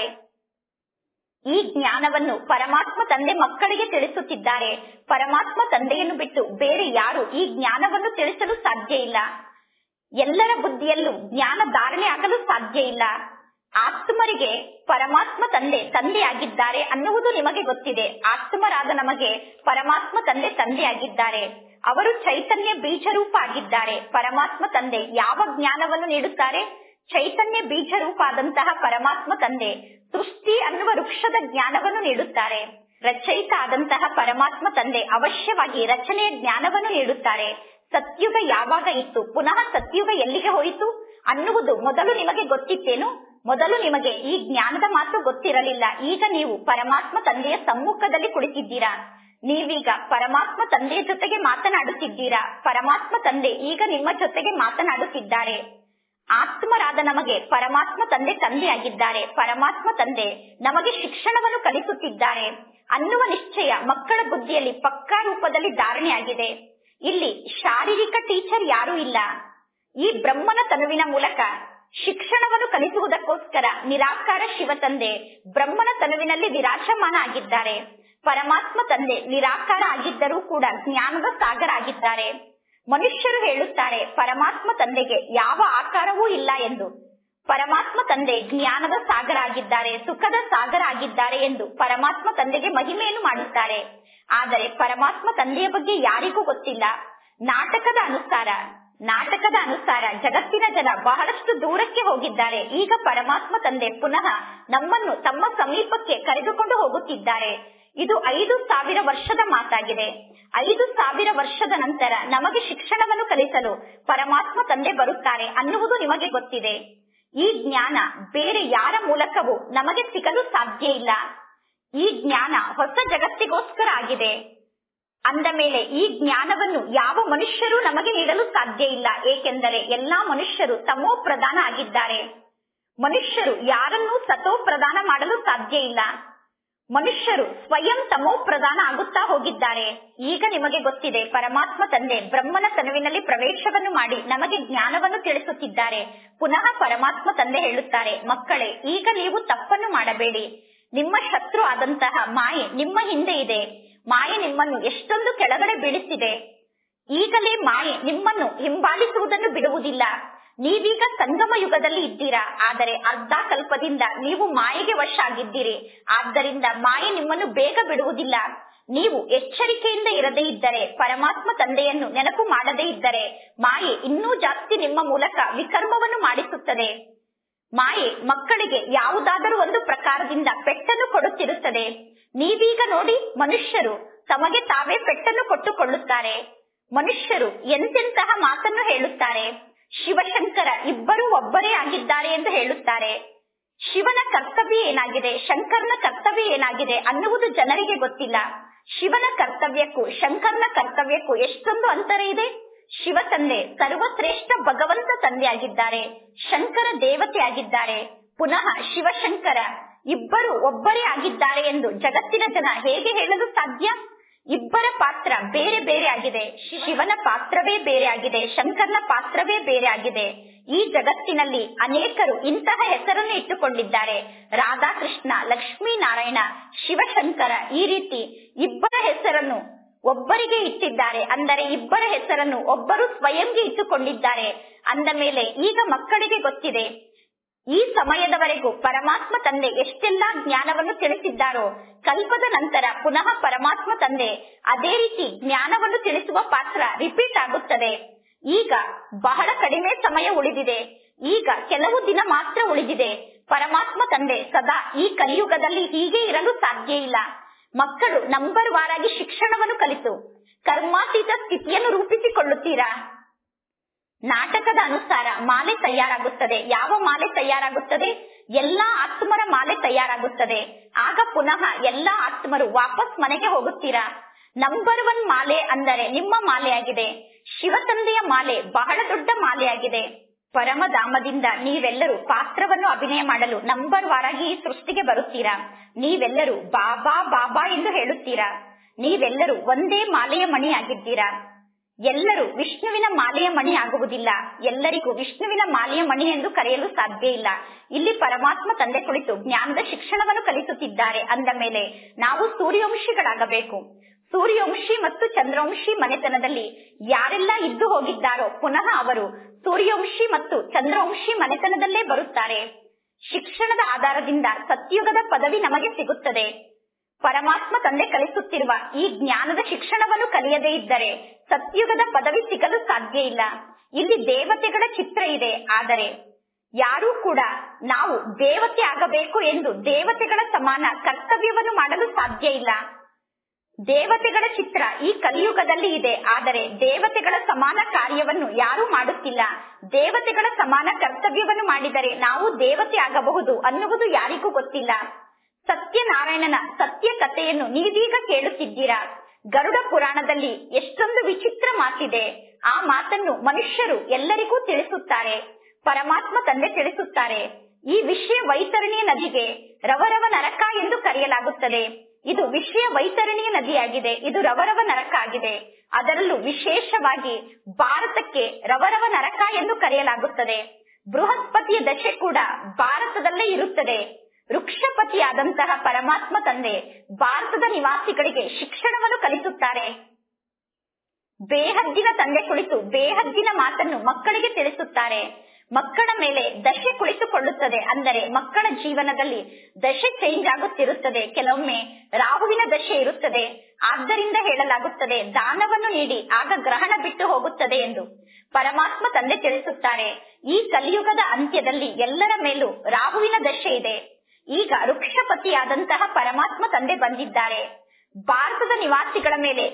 ಈ ಜ್ಞಾನವನ್ನು ಪರಮಾತ್ಮ ತಂದೆ ಮಕ್ಕಳಿಗೆ ತಿಳಿಸುತ್ತಿದ್ದಾರೆ ಪರಮಾತ್ಮ ತಂದೆಯನ್ನು ಬಿಟ್ಟು ಬೇರೆ ಯಾರು ಈ ಜ್ಞಾನವನ್ನು ತಿಳಿಸಲು ಸಾಧ್ಯ ಇಲ್ಲ ಎಲ್ಲರ ಬುದ್ಧಿಯಲ್ಲೂ ಜ್ಞಾನ ಧಾರಣೆ ಆಗಲು ಸಾಧ್ಯ ಇಲ್ಲ ಆತ್ಮರಿಗೆ ಪರಮಾತ್ಮ ತಂದೆ ತಂದೆಯಾಗಿದ್ದಾರೆ ಅನ್ನುವುದು ನಿಮಗೆ ಗೊತ್ತಿದೆ ಆತ್ಮರಾದ ನಮಗೆ ಪರಮಾತ್ಮ ತಂದೆ ತಂದೆಯಾಗಿದ್ದಾರೆ ಅವರು ಚೈತನ್ಯ ಬೀಜರೂಪ ಆಗಿದ್ದಾರೆ ಪರಮಾತ್ಮ ತಂದೆ ಯಾವ ಜ್ಞಾನವನ್ನು ನೀಡುತ್ತಾರೆ ಚೈತನ್ಯ ಬೀಜರೂಪ ಆದಂತಹ ಪರಮಾತ್ಮ ತಂದೆ ಸೃಷ್ಟಿ ಅನ್ನುವ ವೃಕ್ಷದ ಜ್ಞಾನವನ್ನು ನೀಡುತ್ತಾರೆ ರಚಯಿತ ಆದಂತಹ ಪರಮಾತ್ಮ ತಂದೆ ಅವಶ್ಯವಾಗಿ ರಚನೆಯ ಜ್ಞಾನವನ್ನು ನೀಡುತ್ತಾರೆ ಸತ್ಯುಗ ಯಾವಾಗ ಇತ್ತು ಪುನಃ ಸತ್ಯುಗ ಎಲ್ಲಿಗೆ ಹೋಯಿತು ಅನ್ನುವುದು ಮೊದಲು ನಿಮಗೆ ಗೊತ್ತಿತ್ತೇನು ಮೊದಲು ನಿಮಗೆ ಈ ಜ್ಞಾನದ ಮಾತು ಗೊತ್ತಿರಲಿಲ್ಲ ಈಗ ನೀವು ಪರಮಾತ್ಮ ತಂದೆಯ ಸಮ್ಮುಖದಲ್ಲಿ ಕುಳಿತಿದ್ದೀರಾ ನೀವೀಗ ಪರಮಾತ್ಮ ತಂದೆಯ ಜೊತೆಗೆ ಮಾತನಾಡುತ್ತಿದ್ದೀರಾ ಪರಮಾತ್ಮ ತಂದೆ ಈಗ ನಿಮ್ಮ ಜೊತೆಗೆ ಮಾತನಾಡುತ್ತಿದ್ದಾರೆ ಆತ್ಮರಾದ ನಮಗೆ ಪರಮಾತ್ಮ ತಂದೆ ತಂದೆಯಾಗಿದ್ದಾರೆ ಪರಮಾತ್ಮ ತಂದೆ ನಮಗೆ ಶಿಕ್ಷಣವನ್ನು ಕಲಿಸುತ್ತಿದ್ದಾರೆ ಅನ್ನುವ ನಿಶ್ಚಯ ಮಕ್ಕಳ ಬುದ್ಧಿಯಲ್ಲಿ ಪಕ್ಕಾ ರೂಪದಲ್ಲಿ ಧಾರಣೆಯಾಗಿದೆ ಇಲ್ಲಿ ಶಾರೀರಿಕ ಟೀಚರ್ ಯಾರೂ ಇಲ್ಲ ಈ ಬ್ರಹ್ಮನ ತನುವಿನ ಮೂಲಕ ಶಿಕ್ಷಣವನ್ನು ಕಲಿಸುವುದಕ್ಕೋಸ್ಕರ ನಿರಾಕಾರ ಶಿವ ತಂದೆ ಬ್ರಹ್ಮನ ತನುವಿನಲ್ಲಿ ವಿರಾಜಮಾನ ಆಗಿದ್ದಾರೆ ಪರಮಾತ್ಮ ತಂದೆ ನಿರಾಕಾರ ಆಗಿದ್ದರೂ ಕೂಡ ಜ್ಞಾನದ ಸಾಗರ ಆಗಿದ್ದಾರೆ ಮನುಷ್ಯರು ಹೇಳುತ್ತಾರೆ ಪರಮಾತ್ಮ ತಂದೆಗೆ ಯಾವ ಆಕಾರವೂ ಇಲ್ಲ ಎಂದು ಪರಮಾತ್ಮ ತಂದೆ ಜ್ಞಾನದ ಸಾಗರ ಆಗಿದ್ದಾರೆ ಸುಖದ ಸಾಗರ ಆಗಿದ್ದಾರೆ ಎಂದು ಪರಮಾತ್ಮ ತಂದೆಗೆ ಮಹಿಮೆಯನ್ನು ಮಾಡುತ್ತಾರೆ ಆದರೆ ಪರಮಾತ್ಮ ತಂದೆಯ ಬಗ್ಗೆ ಯಾರಿಗೂ ಗೊತ್ತಿಲ್ಲ ನಾಟಕದ ಅನುಸಾರ ನಾಟಕದ ಅನುಸಾರ ಜಗತ್ತಿನ ಜನ ಬಹಳಷ್ಟು ದೂರಕ್ಕೆ ಹೋಗಿದ್ದಾರೆ ಈಗ ಪರಮಾತ್ಮ ತಂದೆ ಪುನಃ ನಮ್ಮನ್ನು ತಮ್ಮ ಸಮೀಪಕ್ಕೆ ಕರೆದುಕೊಂಡು ಹೋಗುತ್ತಿದ್ದಾರೆ ಇದು ಐದು ಸಾವಿರ ವರ್ಷದ ಮಾತಾಗಿದೆ ಐದು ಸಾವಿರ ವರ್ಷದ ನಂತರ ನಮಗೆ ಶಿಕ್ಷಣವನ್ನು ಕಲಿಸಲು ಪರಮಾತ್ಮ ತಂದೆ ಬರುತ್ತಾರೆ ಅನ್ನುವುದು ನಿಮಗೆ ಗೊತ್ತಿದೆ ಈ ಜ್ಞಾನ ಬೇರೆ ಯಾರ ಮೂಲಕವೂ ನಮಗೆ ಸಿಗಲು ಸಾಧ್ಯ ಇಲ್ಲ ಈ ಜ್ಞಾನ ಹೊಸ ಜಗತ್ತಿಗೋಸ್ಕರ ಆಗಿದೆ ಅಂದ ಮೇಲೆ ಈ ಜ್ಞಾನವನ್ನು ಯಾವ ಮನುಷ್ಯರು ನಮಗೆ ನೀಡಲು ಸಾಧ್ಯ ಇಲ್ಲ ಏಕೆಂದರೆ ಎಲ್ಲಾ ಮನುಷ್ಯರು ತಮೋ ಪ್ರಧಾನ ಆಗಿದ್ದಾರೆ ಮನುಷ್ಯರು ಯಾರನ್ನೂ ಸತೋ ಪ್ರದಾನ ಮಾಡಲು ಸಾಧ್ಯ ಇಲ್ಲ ಮನುಷ್ಯರು ಸ್ವಯಂ ತಮೋ ಪ್ರಧಾನ ಆಗುತ್ತಾ ಹೋಗಿದ್ದಾರೆ ಈಗ ನಿಮಗೆ ಗೊತ್ತಿದೆ ಪರಮಾತ್ಮ ತಂದೆ ಬ್ರಹ್ಮನ ತನುವಿನಲ್ಲಿ ಪ್ರವೇಶವನ್ನು ಮಾಡಿ ನಮಗೆ ಜ್ಞಾನವನ್ನು ತಿಳಿಸುತ್ತಿದ್ದಾರೆ ಪುನಃ ಪರಮಾತ್ಮ ತಂದೆ ಹೇಳುತ್ತಾರೆ ಮಕ್ಕಳೇ ಈಗ ನೀವು ತಪ್ಪನ್ನು ಮಾಡಬೇಡಿ ನಿಮ್ಮ ಶತ್ರು ಆದಂತಹ ಮಾಯೆ ನಿಮ್ಮ ಹಿಂದೆ ಇದೆ ಮಾಯೆ ನಿಮ್ಮನ್ನು ಎಷ್ಟೊಂದು ಕೆಳಗಡೆ ಬೀಳಿಸಿದೆ ಈಗಲೇ ಮಾಯೆ ನಿಮ್ಮನ್ನು ಹಿಂಬಾಲಿಸುವುದನ್ನು ಬಿಡುವುದಿಲ್ಲ ನೀವೀಗ ಸಂಗಮ ಯುಗದಲ್ಲಿ ಇದ್ದೀರಾ ಆದರೆ ಅರ್ಧ ಕಲ್ಪದಿಂದ ನೀವು ಮಾಯೆಗೆ ವಶ ಆಗಿದ್ದೀರಿ ಆದ್ದರಿಂದ ಮಾಯೆ ನಿಮ್ಮನ್ನು ಬೇಗ ಬಿಡುವುದಿಲ್ಲ ನೀವು ಎಚ್ಚರಿಕೆಯಿಂದ ಇರದೇ ಇದ್ದರೆ ಪರಮಾತ್ಮ ತಂದೆಯನ್ನು ನೆನಪು ಮಾಡದೇ ಇದ್ದರೆ ಮಾಯೆ ಇನ್ನೂ ಜಾಸ್ತಿ ನಿಮ್ಮ ಮೂಲಕ ವಿಕರ್ಮವನ್ನು ಮಾಡಿಸುತ್ತದೆ ಮಾಯೆ ಮಕ್ಕಳಿಗೆ ಯಾವುದಾದರೂ ಒಂದು ಪ್ರಕಾರದಿಂದ ಪೆಟ್ಟನ್ನು ಕೊಡುತ್ತಿರುತ್ತದೆ ನೀವೀಗ ನೋಡಿ ಮನುಷ್ಯರು ತಮಗೆ ತಾವೇ ಪೆಟ್ಟನ್ನು ಕೊಟ್ಟುಕೊಳ್ಳುತ್ತಾರೆ ಮನುಷ್ಯರು ಎಂತೆಂತಹ ಮಾತನ್ನು ಹೇಳುತ್ತಾರೆ ಶಿವಶಂಕರ ಇಬ್ಬರೂ ಒಬ್ಬರೇ ಆಗಿದ್ದಾರೆ ಎಂದು ಹೇಳುತ್ತಾರೆ ಶಿವನ ಕರ್ತವ್ಯ ಏನಾಗಿದೆ ಶಂಕರನ ಕರ್ತವ್ಯ ಏನಾಗಿದೆ ಅನ್ನುವುದು ಜನರಿಗೆ ಗೊತ್ತಿಲ್ಲ ಶಿವನ ಕರ್ತವ್ಯಕ್ಕೂ ಶಂಕರನ ಕರ್ತವ್ಯಕ್ಕೂ ಎಷ್ಟೊಂದು ಅಂತರ ಇದೆ ಶಿವ ತಂದೆ ಸರ್ವಶ್ರೇಷ್ಠ ಭಗವಂತ ತಂದೆ ಆಗಿದ್ದಾರೆ ಶಂಕರ ದೇವತೆ ಆಗಿದ್ದಾರೆ ಪುನಃ ಶಿವಶಂಕರ ಇಬ್ಬರು ಒಬ್ಬರೇ ಆಗಿದ್ದಾರೆ ಎಂದು ಜಗತ್ತಿನ ಜನ ಹೇಗೆ ಹೇಳಲು ಸಾಧ್ಯ ಇಬ್ಬರ ಪಾತ್ರ ಬೇರೆ ಬೇರೆ ಆಗಿದೆ ಶಿವನ ಪಾತ್ರವೇ ಬೇರೆ ಆಗಿದೆ ಶಂಕರನ ಪಾತ್ರವೇ ಬೇರೆ ಆಗಿದೆ ಈ ಜಗತ್ತಿನಲ್ಲಿ ಅನೇಕರು ಇಂತಹ ಹೆಸರನ್ನು ಇಟ್ಟುಕೊಂಡಿದ್ದಾರೆ ರಾಧಾಕೃಷ್ಣ ಲಕ್ಷ್ಮೀನಾರಾಯಣ ಶಿವಶಂಕರ ಈ ರೀತಿ ಇಬ್ಬರ ಹೆಸರನ್ನು ಒಬ್ಬರಿಗೆ ಇಟ್ಟಿದ್ದಾರೆ ಅಂದರೆ ಇಬ್ಬರ ಹೆಸರನ್ನು ಒಬ್ಬರು ಸ್ವಯಂಗೆ ಇಟ್ಟುಕೊಂಡಿದ್ದಾರೆ ಅಂದ ಮೇಲೆ ಈಗ ಮಕ್ಕಳಿಗೆ ಗೊತ್ತಿದೆ ಈ ಸಮಯದವರೆಗೂ ಪರಮಾತ್ಮ ತಂದೆ ಎಷ್ಟೆಲ್ಲಾ ಜ್ಞಾನವನ್ನು ತಿಳಿಸಿದ್ದಾರೋ ಕಲ್ಪದ ನಂತರ ಪುನಃ ಪರಮಾತ್ಮ ತಂದೆ ಅದೇ ರೀತಿ ಜ್ಞಾನವನ್ನು ತಿಳಿಸುವ ಪಾತ್ರ ರಿಪೀಟ್ ಆಗುತ್ತದೆ ಈಗ ಬಹಳ ಕಡಿಮೆ ಸಮಯ ಉಳಿದಿದೆ ಈಗ ಕೆಲವು ದಿನ ಮಾತ್ರ ಉಳಿದಿದೆ ಪರಮಾತ್ಮ ತಂದೆ ಸದಾ ಈ ಕಲಿಯುಗದಲ್ಲಿ ಹೀಗೆ ಇರಲು ಸಾಧ್ಯ ಇಲ್ಲ ಮಕ್ಕಳು ನಂಬರ್ ವಾರಾಗಿ ಶಿಕ್ಷಣವನ್ನು ಕಲಿತು ಕರ್ಮಾತೀತ ಸ್ಥಿತಿಯನ್ನು ರೂಪಿಸಿಕೊಳ್ಳುತ್ತೀರಾ ನಾಟಕದ ಅನುಸಾರ ಮಾಲೆ ತಯಾರಾಗುತ್ತದೆ ಯಾವ ಮಾಲೆ ತಯಾರಾಗುತ್ತದೆ ಎಲ್ಲಾ ಆತ್ಮರ ಮಾಲೆ ತಯಾರಾಗುತ್ತದೆ ಆಗ ಪುನಃ ಎಲ್ಲಾ ಆತ್ಮರು ವಾಪಸ್ ಮನೆಗೆ ಹೋಗುತ್ತೀರಾ ನಂಬರ್ ಒನ್ ಮಾಲೆ ಅಂದರೆ ನಿಮ್ಮ ಮಾಲೆಯಾಗಿದೆ ಶಿವತಂದೆಯ ಮಾಲೆ ಬಹಳ ದೊಡ್ಡ ಮಾಲೆಯಾಗಿದೆ ಪರಮಧಾಮದಿಂದ ನೀವೆಲ್ಲರೂ ಪಾತ್ರವನ್ನು ಅಭಿನಯ ಮಾಡಲು ನಂಬರ್ ವಾರಾಗಿ ಈ ಸೃಷ್ಟಿಗೆ ಬರುತ್ತೀರಾ ನೀವೆಲ್ಲರೂ ಬಾಬಾ ಬಾಬಾ ಎಂದು ಹೇಳುತ್ತೀರಾ ನೀವೆಲ್ಲರೂ ಒಂದೇ ಮಾಲೆಯ ಮಣಿಯಾಗಿದ್ದೀರಾ ಎಲ್ಲರೂ ವಿಷ್ಣುವಿನ ಮಾಲೆಯ ಮಣಿ ಆಗುವುದಿಲ್ಲ ಎಲ್ಲರಿಗೂ ವಿಷ್ಣುವಿನ ಮಾಲೆಯ ಮಣಿ ಎಂದು ಕರೆಯಲು ಸಾಧ್ಯ ಇಲ್ಲ ಇಲ್ಲಿ ಪರಮಾತ್ಮ ತಂದೆ ಕುಳಿತು ಜ್ಞಾನದ ಶಿಕ್ಷಣವನ್ನು ಕಲಿಸುತ್ತಿದ್ದಾರೆ ಅಂದ ಮೇಲೆ ನಾವು ಸೂರ್ಯವಂಶಿಗಳಾಗಬೇಕು ಸೂರ್ಯವಂಶಿ ಮತ್ತು ಚಂದ್ರವಂಶಿ ಮನೆತನದಲ್ಲಿ ಯಾರೆಲ್ಲ ಇದ್ದು ಹೋಗಿದ್ದಾರೋ ಪುನಃ ಅವರು ಸೂರ್ಯವಂಶಿ ಮತ್ತು ಚಂದ್ರವಂಶಿ ಮನೆತನದಲ್ಲೇ ಬರುತ್ತಾರೆ ಶಿಕ್ಷಣದ ಆಧಾರದಿಂದ ಸತ್ಯುಗದ ಪದವಿ ನಮಗೆ ಸಿಗುತ್ತದೆ ಪರಮಾತ್ಮ ತಂದೆ ಕಲಿಸುತ್ತಿರುವ ಈ ಜ್ಞಾನದ ಶಿಕ್ಷಣವನ್ನು ಕಲಿಯದೇ ಇದ್ದರೆ ಸತ್ಯುಗದ ಪದವಿ ಸಿಗಲು ಸಾಧ್ಯ ಇಲ್ಲ ಇಲ್ಲಿ ದೇವತೆಗಳ ಚಿತ್ರ ಇದೆ ಆದರೆ ಯಾರೂ ಕೂಡ ನಾವು ದೇವತೆ ಆಗಬೇಕು ಎಂದು ದೇವತೆಗಳ ಸಮಾನ ಕರ್ತವ್ಯವನ್ನು ಮಾಡಲು ಸಾಧ್ಯ ಇಲ್ಲ ದೇವತೆಗಳ ಚಿತ್ರ ಈ ಕಲಿಯುಗದಲ್ಲಿ ಇದೆ ಆದರೆ ದೇವತೆಗಳ ಸಮಾನ ಕಾರ್ಯವನ್ನು ಯಾರೂ ಮಾಡುತ್ತಿಲ್ಲ ದೇವತೆಗಳ ಸಮಾನ ಕರ್ತವ್ಯವನ್ನು ಮಾಡಿದರೆ ನಾವು ದೇವತೆ ಆಗಬಹುದು ಅನ್ನುವುದು ಯಾರಿಗೂ ಗೊತ್ತಿಲ್ಲ ಸತ್ಯನಾರಾಯಣನ ಸತ್ಯ ಕಥೆಯನ್ನು ನೀವೀಗ ಕೇಳುತ್ತಿದ್ದೀರಾ ಗರುಡ ಪುರಾಣದಲ್ಲಿ ಎಷ್ಟೊಂದು ವಿಚಿತ್ರ ಮಾತಿದೆ ಆ ಮಾತನ್ನು ಮನುಷ್ಯರು ಎಲ್ಲರಿಗೂ ತಿಳಿಸುತ್ತಾರೆ ಪರಮಾತ್ಮ ತಂದೆ ತಿಳಿಸುತ್ತಾರೆ ಈ ವಿಷಯ ವೈತರಣಿಯ ನದಿಗೆ ರವರವ ನರಕ ಎಂದು ಕರೆಯಲಾಗುತ್ತದೆ ಇದು ವಿಷಯ ವೈತರಣಿಯ ನದಿಯಾಗಿದೆ ಇದು ರವರವ ನರಕ ಆಗಿದೆ ಅದರಲ್ಲೂ ವಿಶೇಷವಾಗಿ ಭಾರತಕ್ಕೆ ರವರವ ನರಕ ಎಂದು ಕರೆಯಲಾಗುತ್ತದೆ ಬೃಹಸ್ಪತಿಯ ದಶೆ ಕೂಡ ಭಾರತದಲ್ಲೇ ಇರುತ್ತದೆ ವೃಕ್ಷಪತಿಯಾದಂತಹ ಪರಮಾತ್ಮ ತಂದೆ ಭಾರತದ ನಿವಾಸಿಗಳಿಗೆ ಶಿಕ್ಷಣವನ್ನು ಕಲಿಸುತ್ತಾರೆ ಬೇಹದ್ದಿನ ತಂದೆ ಕುಳಿತು ಬೇಹದ್ದಿನ ಮಾತನ್ನು ಮಕ್ಕಳಿಗೆ ತಿಳಿಸುತ್ತಾರೆ ಮಕ್ಕಳ ಮೇಲೆ ದಶೆ ಕುಳಿತುಕೊಳ್ಳುತ್ತದೆ ಅಂದರೆ ಮಕ್ಕಳ ಜೀವನದಲ್ಲಿ ದಶೆ ಚೇಂಜ್ ಆಗುತ್ತಿರುತ್ತದೆ ಕೆಲವೊಮ್ಮೆ ರಾಹುವಿನ ದಶೆ ಇರುತ್ತದೆ ಆದ್ದರಿಂದ ಹೇಳಲಾಗುತ್ತದೆ ದಾನವನ್ನು ನೀಡಿ ಆಗ ಗ್ರಹಣ ಬಿಟ್ಟು ಹೋಗುತ್ತದೆ ಎಂದು ಪರಮಾತ್ಮ ತಂದೆ ತಿಳಿಸುತ್ತಾರೆ ಈ ಕಲಿಯುಗದ ಅಂತ್ಯದಲ್ಲಿ ಎಲ್ಲರ ಮೇಲೂ ರಾಹುವಿನ ದಶೆ ಇದೆ ಈಗ ವೃಕ್ಷಪತಿಯಾದಂತಹ ಪರಮಾತ್ಮ ತಂದೆ ಬಂದಿದ್ದಾರೆ ಭಾರತದ ನಿವಾಸಿಗಳ ಮೇಲೆ